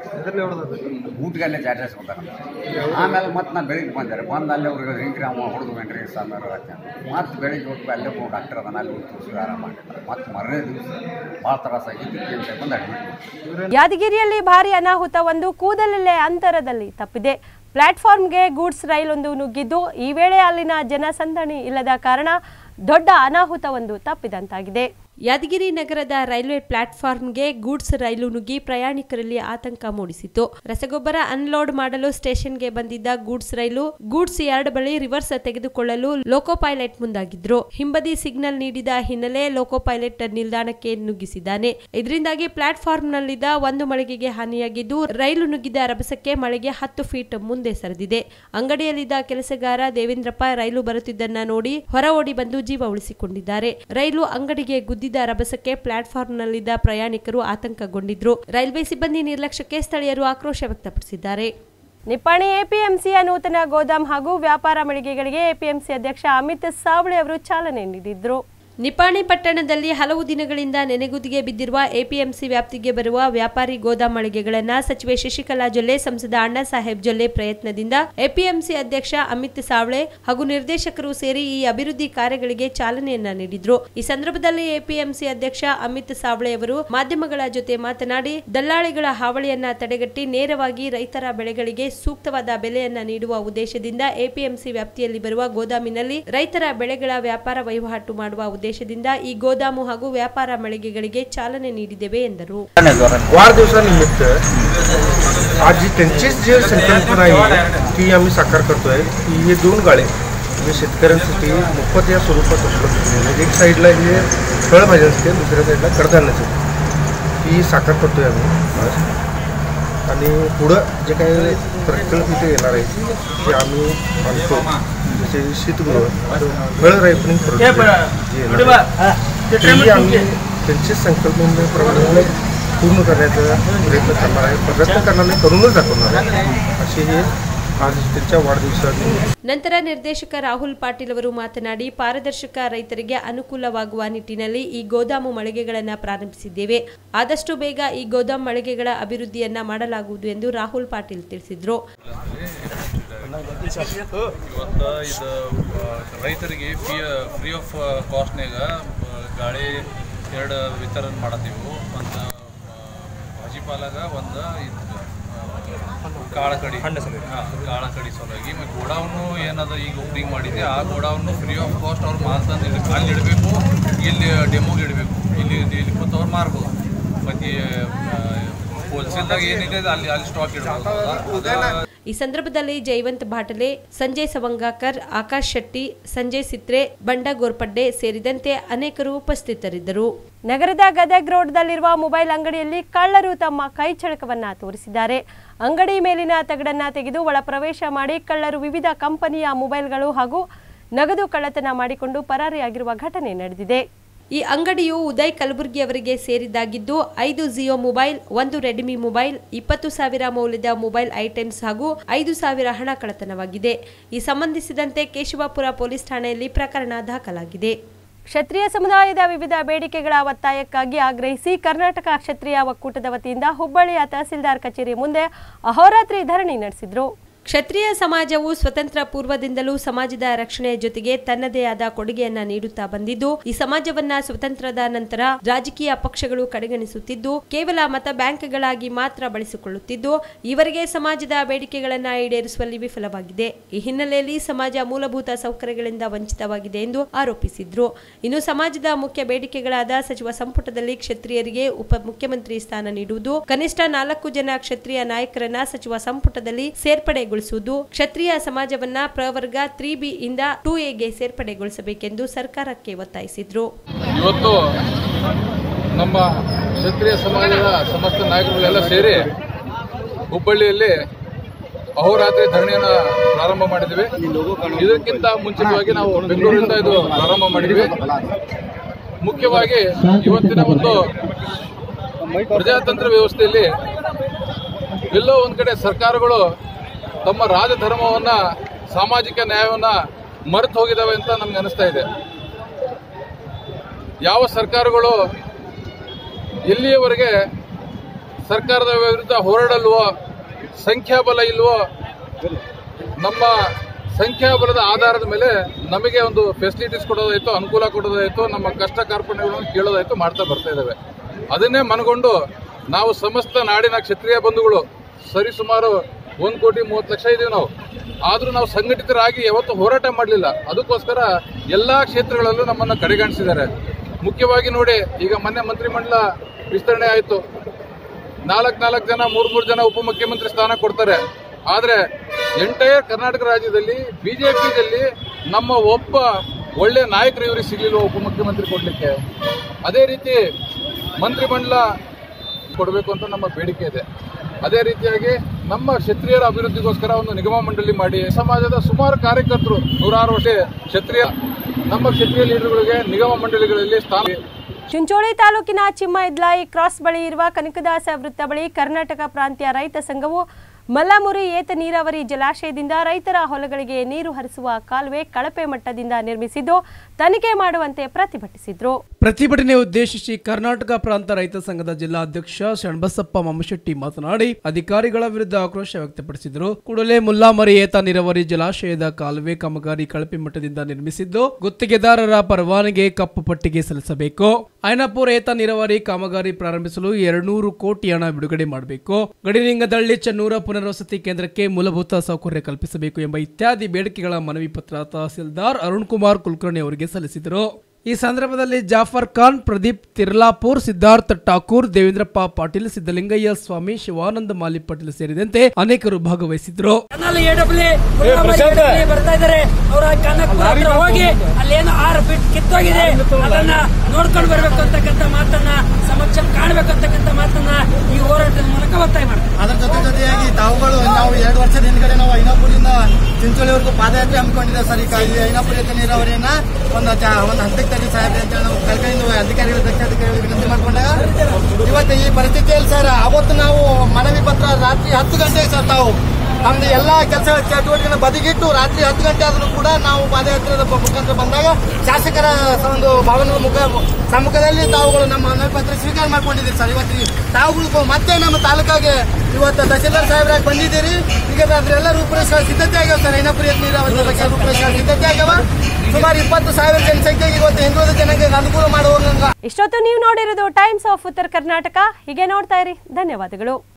ಊಟಕ್ಕೆ ಅಲ್ಲೇ ಜಾಡ್ರೆಸ್ ಬಂದಾರ ಆಮೇಲೆ ಮತ್ತೆ ನಾನು ಬೆಳಿಗ್ಗೆ ಬಂದೆ ಬಂದು ಅಲ್ಲಿ ಅವ್ರಿಗೆ ಹಿಂಗ್ರಿ ಅವ ಹೊಡೆದು ಬೇನ್ರಿ ಸಾಮಾರು ಮತ್ತೆ ಬೆಳಿಗ್ಗೆ ಹೋಗಿ ಅಲ್ಲೇ ಹೋಗಿ ಡಾಕ್ಟರ್ ಅದನ್ನ ಅಲ್ಲಿ ಹೋಗಿ ತೋರಿಸಿ ಆರಾಮ ಮಾಡಿದ್ದಾರೆ ಮತ್ತೆ ಮರನೇ ದಿವಸ ಭಾಳ ತ್ರಾಸಾಗಿದ್ದು ಕೇಳಿ ಬಂದು ಅಡ್ಮಿಟ್ ಯಾದಗಿರಿಯಲ್ಲಿ ಭಾರಿ ಅನಾಹುತ ಒಂದು ಕೂದಲಲ್ಲೇ ಅಂತರದಲ್ಲಿ ತಪ್ಪಿದೆ ಪ್ಲಾಟ್ಫಾರ್ಮ್ಗೆ ಗೂಡ್ಸ್ ರೈಲೊಂದು ನುಗ್ಗಿದ್ದು ಈ ವೇಳೆ ಅಲ್ಲಿನ ಜನಸಂದಣಿ ಇಲ್ಲದ ಕಾರಣ ದೊಡ್ಡ ಅನಾಹುತವೊಂದು ತಪ್ಪಿದಂತಾಗಿದೆ ಯಾದಗಿರಿ ನಗರದ ರೈಲ್ವೆ ಪ್ಲಾಟ್ಫಾರ್ಮ್ಗೆ ಗೂಡ್ಸ್ ರೈಲು ನುಗ್ಗಿ ಪ್ರಯಾಣಿಕರಲ್ಲಿ ಆತಂಕ ಮೂಡಿಸಿತು ರಸಗೊಬ್ಬರ ಅನ್ಲೋಡ್ ಮಾಡಲು ಸ್ಟೇಷನ್ಗೆ ಬಂದಿದ್ದ ಗೂಡ್ಸ್ ರೈಲು ಗೂಡ್ಸ್ ಯಾರ್ಡ್ ಬಳಿ ರಿವರ್ಸ್ ತೆಗೆದುಕೊಳ್ಳಲು ಲೋಕೋ ಪೈಲಟ್ ಮುಂದಾಗಿದ್ರು ಹಿಂಬದಿ ಸಿಗ್ನಲ್ ನೀಡಿದ ಹಿನ್ನೆಲೆ ಲೋಕೋ ಪೈಲಟ್ ನಿಲ್ದಾಣಕ್ಕೆ ನುಗ್ಗಿಸಿದ್ದಾನೆ ಇದರಿಂದಾಗಿ ಪ್ಲಾಟ್ಫಾರ್ಮ್ನಲ್ಲಿದ್ದ ಒಂದು ಮಳಿಗೆಗೆ ಹಾನಿಯಾಗಿದ್ದು ರೈಲು ನುಗ್ಗಿದ ರಭಸಕ್ಕೆ ಮಳೆಗೆ ಹತ್ತು ಫೀಟ್ ಮುಂದೆ ಸರಿದಿದೆ ಅಂಗಡಿಯಲ್ಲಿದ್ದ ಕೆಲಸಗಾರ ದೇವೇಂದ್ರಪ್ಪ ರೈಲು ಬರುತ್ತಿದ್ದನ್ನ ನೋಡಿ ಹೊರ ಓಡಿ ಬಂದು ಜೀವ ಉಳಿಸಿಕೊಂಡಿದ್ದಾರೆ ರೈಲು ಅಂಗಡಿಗೆ ಗುದ್ದಿದ ರಭಸಕ್ಕೆ ಪ್ಲಾಟ್ಫಾರ್ಮ್ನಲ್ಲಿದ್ದ ಪ್ರಯಾಣಿಕರು ಆತಂಕಗೊಂಡಿದ್ರು ರೈಲ್ವೆ ಸಿಬ್ಬಂದಿ ನಿರ್ಲಕ್ಷ್ಯಕ್ಕೆ ಸ್ಥಳೀಯರು ಆಕ್ರೋಶ ವ್ಯಕ್ತಪಡಿಸಿದ್ದಾರೆ ನಿಪ್ಪಾಣಿ ಎಪಿಎಂಸಿಯ ನೂತನ ಗೋದಾಮ್ ಹಾಗೂ ವ್ಯಾಪಾರ ಮಳಿಗೆಗಳಿಗೆ ಎಪಿಎಂಸಿ ಅಧ್ಯಕ್ಷ ಅಮಿತ್ ಸಾವಳೆ ಅವರು ಚಾಲನೆ ನೀಡಿದ್ರು ನಿಪಾಣಿ ಪಟ್ಟಣದಲ್ಲಿ ಹಲವು ದಿನಗಳಿಂದ ನೆನೆಗುದಿಗೆ ಬಿದ್ದಿರುವ ಎಪಿಎಂಸಿ ವ್ಯಾಪ್ತಿಗೆ ಬರುವ ವ್ಯಾಪಾರಿ ಗೋದಾಮ್ ಮಳಿಗೆಗಳನ್ನ ಸಚಿವೆ ಶಶಿಕಲಾ ಜೊಲ್ಲೆ ಸಂಸದ ಅಣ್ಣಾ ಸಾಹೇಬ್ ಜೊಲ್ಲೆ ಪ್ರಯತ್ನದಿಂದ ಎಪಿಎಂಸಿ ಅಧ್ಯಕ್ಷ ಅಮಿತ್ ಸಾವಳೆ ಹಾಗೂ ನಿರ್ದೇಶಕರು ಸೇರಿ ಈ ಅಭಿವೃದ್ಧಿ ಕಾರ್ಯಗಳಿಗೆ ಚಾಲನೆಯನ್ನ ನೀಡಿದ್ರು ಈ ಸಂದರ್ಭದಲ್ಲಿ ಎಪಿಎಂಸಿ ಅಧ್ಯಕ್ಷ ಅಮಿತ್ ಸಾವಳೆ ಅವರು ಮಾಧ್ಯಮಗಳ ಜೊತೆ ಮಾತನಾಡಿ ದಲ್ಲಾಳಿಗಳ ಹಾವಳಿಯನ್ನ ತಡೆಗಟ್ಟಿ ನೇರವಾಗಿ ರೈತರ ಬೆಳೆಗಳಿಗೆ ಸೂಕ್ತವಾದ ಬೆಲೆಯನ್ನ ನೀಡುವ ಉದ್ದೇಶದಿಂದ ಎಪಿಎಂಸಿ ವ್ಯಾಪ್ತಿಯಲ್ಲಿ ಬರುವ ಗೋದಾಮಿನಲ್ಲಿ ರೈತರ ಬೆಳೆಗಳ ವ್ಯಾಪಾರ ವಹಿವಾಟು ಮಾಡುವ ಉದ್ದೇಶದಿಂದ ಈ ಗೋದಾಮು ಹಾಗೂ ವ್ಯಾಪಾರ मಳಿಗೆಗಳಿಗೆ ಚಾಲನೆ ನೀಡಿದ್ದೇವೆ ಎಂದರು वाढदिवसानिमित्त आज जी त्यांचीच जी संकल्पना आहे ती आम्ही साकार करतोय की हे दोन गाळे जे शेतकऱ्यांसाठी मोफत या स्वरूपात उपलब्ध केलेले आहेत. एक साईडला हे फळभाज्यांसाठी आणि दुसऱ्या साईडला कडधान्यासाठी ही साकार करतोय आम्ही आज. आणि पुढं जे काही प्रकल्प इथे येणार आहे ते आम्ही आणतो जसे शीतगृह फळ रायपनिंग प्रोजेक्ट जे येणार आहे, तेही आम्ही त्यांचीच संकल्पनेप्रमाणे पूर्ण करण्याचा प्रयत्न करणार आहे प्रयत्न करणार नाही करूनच दाखवणार आहे असे हे आज त्यांच्या वाढदिवसानिमित्त ನಂತರ ನಿರ್ದೇಶಕ ರಾಹುಲ್ ಪಾಟೀಲ್ ಅವರು ಮಾತನಾಡಿ ಪಾರದರ್ಶಕ ರೈತರಿಗೆ ಅನುಕೂಲವಾಗುವ ನಿಟ್ಟಿನಲ್ಲಿ ಈ ಗೋದಾಮು ಮಳಿಗೆಗಳನ್ನು ಪ್ರಾರಂಭಿಸಿದ್ದೇವೆ ಆದಷ್ಟು ಬೇಗ ಈ ಗೋದಾಮು ಮಳಿಗೆಗಳ ಅಭಿವೃದ್ಧಿಯನ್ನ ಮಾಡಲಾಗುವುದು ಎಂದು ರಾಹುಲ್ ಪಾಟೀಲ್ ತಿಳಿಸಿದರು ಇವತ್ತು ಇದು ಆ, ರೈತರಿಗೆ ಫ್ರೀ ಫ್ರೀ ಆಫ್ ಕಾಸ್ಟ್ನಾಗ ಗಾಳಿ ಎರಡು ವಿತರಣೆ ಮಾಡತ್ತೀವಿ ಒಂದು ಭಾಜಿಪಾಲಾಗ ಒಂದು ಇದು ಕಾಳ ಕಡಿ ಹಾಂ ಕಾಳ ಕಡಿ ಸಲುವಾಗಿ ಮತ್ತು ಗೋಡೌನು ಏನದ ಈಗ ಓಪನಿಂಗ್ ಮಾಡಿದೆ ಆ ಗೋಡೌನು ಫ್ರೀ ಆಫ್ ಕಾಸ್ಟ್ ಅವ್ರು ಮಾಲ್ ತಂದು ಇಡ ಅಲ್ಲಿ ಇಡಬೇಕು ಇಲ್ಲಿ ಡೆಮೋಗೆ ಇಡಬೇಕು ಇಲ್ಲಿ ಇಲ್ಲಿ ಕೂತವ್ರು ಮಾರ್ಬೋದು ಮತ್ತು ಹೋಲ್ಸೇಲ್ದಾಗ ಏನಿದೆ ಅಲ್ಲಿ ಅಲ್ಲಿ ಸ್ಟಾಕ್ ಇಡಬೇಕು ಅದ ಈ ಸಂದರ್ಭದಲ್ಲಿ ಜಯವಂತ್ ಬಾಟಲೆ ಸಂಜಯ್ ಸವಂಗಾಕರ್ ಆಕಾಶ್ ಶೆಟ್ಟಿ ಸಂಜಯ್ ಸಿತ್ರೆ ಬಂಡ ಗೋರ್ಪಡ್ಡೆ ಸೇರಿದಂತೆ ಅನೇಕರು ಉಪಸ್ಥಿತರಿದ್ದರು ನಗರದ ಗದಗ್ ರೋಡ್ದಲ್ಲಿರುವ ಮೊಬೈಲ್ ಅಂಗಡಿಯಲ್ಲಿ ಕಳ್ಳರು ತಮ್ಮ ಕೈ ಚಳಕವನ್ನ ತೋರಿಸಿದ್ದಾರೆ ಅಂಗಡಿ ಮೇಲಿನ ತಗಡನ್ನ ತೆಗೆದು ಒಳ ಪ್ರವೇಶ ಮಾಡಿ ಕಳ್ಳರು ವಿವಿಧ ಕಂಪನಿಯ ಮೊಬೈಲ್ಗಳು ಹಾಗೂ ನಗದು ಕಳ್ಳತನ ಮಾಡಿಕೊಂಡು ಪರಾರಿಯಾಗಿರುವ ಘಟನೆ ನಡೆದಿದೆ ಈ ಅಂಗಡಿಯು ಉದಯ್ ಕಲಬುರ್ಗಿ ಅವರಿಗೆ ಸೇರಿದ್ದಾಗಿದ್ದು ಐದು ಜಿಯೋ ಮೊಬೈಲ್ ಒಂದು ರೆಡ್ಮಿ ಮೊಬೈಲ್ ಇಪ್ಪತ್ತು ಸಾವಿರ ಮೌಲ್ಯದ ಮೊಬೈಲ್ ಐಟಮ್ಸ್ ಹಾಗೂ ಐದು ಸಾವಿರ ಹಣ ಕಳ್ಳತನವಾಗಿದೆ ಈ ಸಂಬಂಧಿಸಿದಂತೆ ಕೇಶವಾಪುರ ಪೊಲೀಸ್ ಠಾಣೆಯಲ್ಲಿ ಪ್ರಕರಣ ದಾಖಲಾಗಿದೆ ಕ್ಷತ್ರಿಯ ಸಮುದಾಯದ ವಿವಿಧ ಬೇಡಿಕೆಗಳ ಒತ್ತಾಯಕ್ಕಾಗಿ ಆಗ್ರಹಿಸಿ ಕರ್ನಾಟಕ ಕ್ಷತ್ರಿಯ ಒಕ್ಕೂಟದ ವತಿಯಿಂದ ಹುಬ್ಬಳ್ಳಿಯ ತಹಸೀಲ್ದಾರ್ ಕಚೇರಿ ಮುಂದೆ ಅಹೋರಾತ್ರಿ ಧರಣಿ ನಡೆಸಿದ್ರು ಕ್ಷತ್ರಿಯ ಸಮಾಜವು ಸ್ವತಂತ್ರ ಪೂರ್ವದಿಂದಲೂ ಸಮಾಜದ ರಕ್ಷಣೆಯ ಜೊತೆಗೆ ತನ್ನದೇ ಆದ ಕೊಡುಗೆಯನ್ನ ನೀಡುತ್ತಾ ಬಂದಿದ್ದು ಈ ಸಮಾಜವನ್ನ ಸ್ವತಂತ್ರದ ನಂತರ ರಾಜಕೀಯ ಪಕ್ಷಗಳು ಕಡೆಗಣಿಸುತ್ತಿದ್ದು ಕೇವಲ ಮತ ಬ್ಯಾಂಕ್ಗಳಾಗಿ ಮಾತ್ರ ಬಳಸಿಕೊಳ್ಳುತ್ತಿದ್ದು ಈವರೆಗೆ ಸಮಾಜದ ಬೇಡಿಕೆಗಳನ್ನ ಈಡೇರಿಸುವಲ್ಲಿ ವಿಫಲವಾಗಿದೆ ಈ ಹಿನ್ನೆಲೆಯಲ್ಲಿ ಸಮಾಜ ಮೂಲಭೂತ ಸೌಕರ್ಯಗಳಿಂದ ವಂಚಿತವಾಗಿದೆ ಎಂದು ಆರೋಪಿಸಿದ್ರು ಇನ್ನು ಸಮಾಜದ ಮುಖ್ಯ ಬೇಡಿಕೆಗಳಾದ ಸಚಿವ ಸಂಪುಟದಲ್ಲಿ ಕ್ಷತ್ರಿಯರಿಗೆ ಉಪ ಮುಖ್ಯಮಂತ್ರಿ ಸ್ಥಾನ ನೀಡುವುದು ಕನಿಷ್ಠ ನಾಲ್ಕು ಜನ ಕ್ಷತ್ರಿಯ ನಾಯಕರನ್ನ ಸಚಿವ ಸಂಪುಟದಲ್ಲಿ ಸೇರ್ಪಡೆಗೊಳಿಸುವುದು ಕ್ಷತ್ರಿಯ ಸಮಾಜವನ್ನ ಪ್ರವರ್ಗ ತ್ರೀ ಬಿ ಇಂದ ಟೂ ಎಗೆ ಸೇರ್ಪಡೆಗೊಳಿಸಬೇಕೆಂದು ಸರ್ಕಾರಕ್ಕೆ ಒತ್ತಾಯಿಸಿದ್ರು ಇವತ್ತು ನಮ್ಮ ಕ್ಷತ್ರಿಯ ಸಮಾಜದ ಸಮಸ್ತ ನಾಯಕರುಗಳೆಲ್ಲ ಸೇರಿ ಹುಬ್ಬಳ್ಳಿಯಲ್ಲಿ ಅಹೋರಾತ್ರಿ ಧರಣಿಯನ್ನು ಪ್ರಾರಂಭ ಮಾಡಿದ್ವಿ ಇದಕ್ಕಿಂತ ಮುಂಚಿತವಾಗಿ ನಾವು ಬೆಂಗಳೂರಿನಿಂದ ಇದು ಪ್ರಾರಂಭ ಮಾಡಿದ್ವಿ ಮುಖ್ಯವಾಗಿ ಇವತ್ತಿನ ಒಂದು ಪ್ರಜಾತಂತ್ರ ವ್ಯವಸ್ಥೆಯಲ್ಲಿ ಎಲ್ಲೋ ಒಂದ್ ಕಡೆ ಸರ್ಕಾರಗಳು ತಮ್ಮ ರಾಜಧರ್ಮವನ್ನ ಸಾಮಾಜಿಕ ನ್ಯಾಯವನ್ನ ಮರೆತು ಹೋಗಿದ್ದಾವೆ ಅಂತ ನಮ್ಗೆ ಅನಿಸ್ತಾ ಇದೆ ಯಾವ ಸರ್ಕಾರಗಳು ಎಲ್ಲಿಯವರೆಗೆ ಸರ್ಕಾರದ ವಿರುದ್ಧ ಹೋರಾಡಲ್ವೋ ಸಂಖ್ಯಾಬಲ ಇಲ್ವೋ ನಮ್ಮ ಸಂಖ್ಯಾಬಲದ ಆಧಾರದ ಮೇಲೆ ನಮಗೆ ಒಂದು ಫೆಸಿಲಿಟೀಸ್ ಕೊಡೋದಾಯ್ತು ಅನುಕೂಲ ಕೊಡೋದಾಯ್ತು ನಮ್ಮ ಕಷ್ಟ ಕಾರ್ಪಣ್ಯಗಳನ್ನು ಕೇಳೋದಾಯ್ತು ಮಾಡ್ತಾ ಬರ್ತಾ ಇದ್ದಾವೆ ಅದನ್ನೇ ಮನಗೊಂಡು ನಾವು ಸಮಸ್ತ ನಾಡಿನ ಕ್ಷತ್ರಿಯ ಬಂಧುಗಳು ಸರಿಸುಮಾರು ಒಂದು ಕೋಟಿ ಮೂವತ್ತು ಲಕ್ಷ ಇದೀವಿ ನಾವು ಆದರೂ ನಾವು ಸಂಘಟಿತರಾಗಿ ಯಾವತ್ತೂ ಹೋರಾಟ ಮಾಡಲಿಲ್ಲ ಅದಕ್ಕೋಸ್ಕರ ಎಲ್ಲ ಕ್ಷೇತ್ರಗಳಲ್ಲೂ ನಮ್ಮನ್ನು ಕಡೆಗಣಿಸಿದ್ದಾರೆ ಮುಖ್ಯವಾಗಿ ನೋಡಿ ಈಗ ಮೊನ್ನೆ ಮಂತ್ರಿಮಂಡಲ ವಿಸ್ತರಣೆ ಆಯಿತು ನಾಲ್ಕು ನಾಲ್ಕು ಜನ ಮೂರು ಮೂರು ಜನ ಉಪಮುಖ್ಯಮಂತ್ರಿ ಸ್ಥಾನ ಕೊಡ್ತಾರೆ ಆದರೆ ಎಂಟೈರ್ ಕರ್ನಾಟಕ ರಾಜ್ಯದಲ್ಲಿ ಬಿಜೆಪಿಯಲ್ಲಿ ನಮ್ಮ ಒಬ್ಬ ಒಳ್ಳೆ ನಾಯಕರು ಇವರಿಗೆ ಸಿಗಲಿಲ್ಲ ಉಪಮುಖ್ಯಮಂತ್ರಿ ಕೊಡಲಿಕ್ಕೆ ಅದೇ ರೀತಿ ಮಂತ್ರಿಮಂಡಲ ಕೊಡಬೇಕು ಅಂತ ನಮ್ಮ ಬೇಡಿಕೆ ಇದೆ ಅದೇ ರೀತಿಯಾಗಿ ನಮ್ಮ ಕ್ಷತ್ರಿಯರ ಅಭಿವೃದ್ಧಿಗೋಸ್ಕರ ಒಂದು ನಿಗಮ ಮಂಡಳಿ ಮಾಡಿ ಸಮಾಜದ ಸುಮಾರು ಕಾರ್ಯಕರ್ತರು ನೂರಾರು ವರ್ಷ ಕ್ಷತ್ರಿಯ ನಮ್ಮ ಕ್ಷತ್ರಿಯ ಲೀಡರ್ಗಳಿಗೆ ನಿಗಮ ಮಂಡಳಿಗಳಲ್ಲಿ ಸ್ಥಾನ ಚುಂಚೋಳಿ ತಾಲೂಕಿನ ಚಿಮ್ಮ ಇದ್ಲಾಯಿ ಕ್ರಾಸ್ ಬಳಿ ಇರುವ ಕನಕದಾಸ ವೃತ್ತ ಬಳಿ ಕರ್ನಾಟಕ ಪ್ರಾಂತ್ಯ ರೈತ ಸಂಘವು ಮಲ್ಲಮುರಿ ಏತ ನೀರಾವರಿ ಜಲಾಶಯದಿಂದ ರೈತರ ಹೊಲಗಳಿಗೆ ನೀರು ಹರಿಸುವ ಕಾಲುವೆ ಕಳಪೆ ಮಟ್ಟದಿಂದ ನಿರ್ಮಿಸಿದ್ದು ತನಿಖೆ ಮಾಡುವಂತೆ ಪ್ರತಿಭಟಿಸಿದ್ರು ಪ್ರತಿಭಟನೆ ಉದ್ದೇಶಿಸಿ ಕರ್ನಾಟಕ ಪ್ರಾಂತ ರೈತ ಸಂಘದ ಜಿಲ್ಲಾಧ್ಯಕ್ಷ ಶಣ್ಬಸಪ್ಪ ಮಮ್ಮಶೆಟ್ಟಿ ಮಾತನಾಡಿ ಅಧಿಕಾರಿಗಳ ವಿರುದ್ಧ ಆಕ್ರೋಶ ವ್ಯಕ್ತಪಡಿಸಿದರು ಕೂಡಲೇ ಮುಲ್ಲಾಮರಿ ಏತ ನೀರಾವರಿ ಜಲಾಶಯದ ಕಾಲುವೆ ಕಾಮಗಾರಿ ಕಳಪೆ ಮಟ್ಟದಿಂದ ನಿರ್ಮಿಸಿದ್ದು ಗುತ್ತಿಗೆದಾರರ ಪರವಾನಗಿ ಕಪ್ಪು ಪಟ್ಟಿಗೆ ಸಲ್ಲಿಸಬೇಕು ಐನಾಪುರ ಏತ ನೀರಾವರಿ ಕಾಮಗಾರಿ ಪ್ರಾರಂಭಿಸಲು ಎರಡ್ನೂರು ಕೋಟಿ ಹಣ ಬಿಡುಗಡೆ ಮಾಡಬೇಕು ಗಡಿಲಿಂಗದಳ್ಳಿ ಚನ್ನೂರ ಪುನರ್ವಸತಿ ಕೇಂದ್ರಕ್ಕೆ ಮೂಲಭೂತ ಸೌಕರ್ಯ ಕಲ್ಪಿಸಬೇಕು ಎಂಬ ಇತ್ಯಾದಿ ಬೇಡಿಕೆಗಳ ಮನವಿ ಪತ್ರ ತಹಸೀಲ್ದಾರ್ ಅರುಣ್ ಕುಮಾರ್ ಕುಲಕರ್ಣಿ ಅವರಿಗೆ ಸಲ್ಲಿಸಿದರು ಈ ಸಂದರ್ಭದಲ್ಲಿ ಜಾಫರ್ ಖಾನ್ ಪ್ರದೀಪ್ ತಿರ್ಲಾಪುರ್ ಸಿದ್ಧಾರ್ಥ ಠಾಕೂರ್ ದೇವೇಂದ್ರಪ್ಪ ಪಾಟೀಲ್ ಸಿದ್ದಲಿಂಗಯ್ಯ ಸ್ವಾಮಿ ಶಿವಾನಂದ ಮಾಲಿ ಪಾಟೀಲ್ ಸೇರಿದಂತೆ ಅನೇಕರು ಭಾಗವಹಿಸಿದ್ರು ಬರ್ತಾ ಇದಾರೆ ಅವರ ಕನಕಪುರ ಹತ್ರ ಹೋಗಿ ಅಲ್ಲೇನೋ ಆರು ಫೀಟ್ ಕಿತ್ತೋಗಿದೆ ಅದನ್ನ ನೋಡ್ಕೊಂಡು ಬರ್ಬೇಕು ಅಂತಕ್ಕಂಥ ಮಾತನ್ನ ಸಮಕ್ಷ ಕಾಣ್ಬೇಕು ಅಂತಕ್ಕಂಥ ಮಾತನ್ನ ಈ ಹೋರಾಟದ ಮೂಲಕ ಒತ್ತಾಯ ಮಾಡ್ತಾರೆ ಅದರ ಜೊತೆ ಜೊತೆಯಾಗಿ ತಾವುಗಳು ನಾವು ಎರಡು ವರ್ಷದ ಹಿಂದ್ಗಡೆ ನಾವು ಐನಾಪುರಿಂದ ಚಿಂಚೋಳಿವರೆಗೂ ಪಾದಯಾತ್ರೆ ಹಮ್ಮಿಕೊಂಡಿದ್ದೇವೆ ಸರ್ ಈಗ ಈ ಐನಾಪುರ ಏತ ನೀರಾವರಿಯನ್ನ ಒಂದು ಜ- ಒಂದು ಹಂತಕ್ಕೆ ತಗ್ಗಿ ಸಾಹೇಬ್ರೆ ಅಂತ ಹೇಳಿ ನಾವು ಕಳ್ಕೊಂಡು ಅಧಿಕಾರಿಗಳು ದಕ್ಷಾಧಿಕಾರಿಗಳು ವಿನಂತಿ ಮಾಡ್ಕೊಂಡಾಗ ಇವತ್ತು ಈ ಪರಿಸ್ಥಿತಿಯಲ್ಲಿ ಸರ್ ಅವತ್ತು ನಾವು ಮನವಿ ಪತ್ರ ರಾತ್ರಿ ಹತ್ತು ಗಂಟೆಗೆ ಸರ್ ತಾವು ನಮ್ದು ಎಲ್ಲಾ ಕೆಲಸ ಚಟುವಟಿಕೆನ ಬದಿಗಿಟ್ಟು ರಾತ್ರಿ ಹತ್ತು ಗಂಟೆ ಆದ್ರೂ ಕೂಡ ನಾವು ಪಾದಯಾತ್ರೆದ ಮುಖಾಂತರ ಬಂದಾಗ ಶಾಸಕರ ಒಂದು ಭವನದ ಮುಖ ಸಮ್ಮುಖದಲ್ಲಿ ತಾವುಗಳು ನಮ್ಮ ಮನವಿ ಪತ್ರ ಸ್ವೀಕಾರ ಮಾಡ್ಕೊಂಡಿದ್ದೀರಿ ಸರ್ ಇವತ್ತು ಈ ತಾವುಗಳು ಮತ್ತೆ ನಮ್ಮ ತಾಲೂಕಾಗೆ ಇವತ್ತು ತಹಸೀಲ್ದಾರ್ ಸಾಹೇಬ್ರಾಗಿ ಬಂದಿದ್ದೀರಿ ಈಗ ಅದ್ರೆಲ್ಲ ರೂಪರೇಷ ಸಿದ್ಧತೆ ಆಗ್ಯಾವ ಸರ್ ಐನಪುರಿ ನೀರಾವರಿ ಬಗ್ಗೆ ರೂಪರೇಷ ಸಿದ್ಧತೆ ಆಗ್ಯಾವ ಸುಮಾರು ಇಪ್ಪತ್ತು ಸಾವಿರ ಜನಸಂಖ್ಯೆಗೆ ಇವತ್ತು ಹಿಂದುಳಿದ ಜನಕ್ಕೆ ಅನುಕೂಲ ಮಾಡುವಂಗ ಇಷ್ಟೊತ್ತು ನೀವು ನೋಡಿರೋದು ಟೈಮ್ಸ್ ಆಫ್ ಉತ್ತರ ಕರ್ನಾಟಕ ಹೀಗೆ ನೋಡ್ತಾ ಇರಿ ಧನ್ಯವಾದಗಳು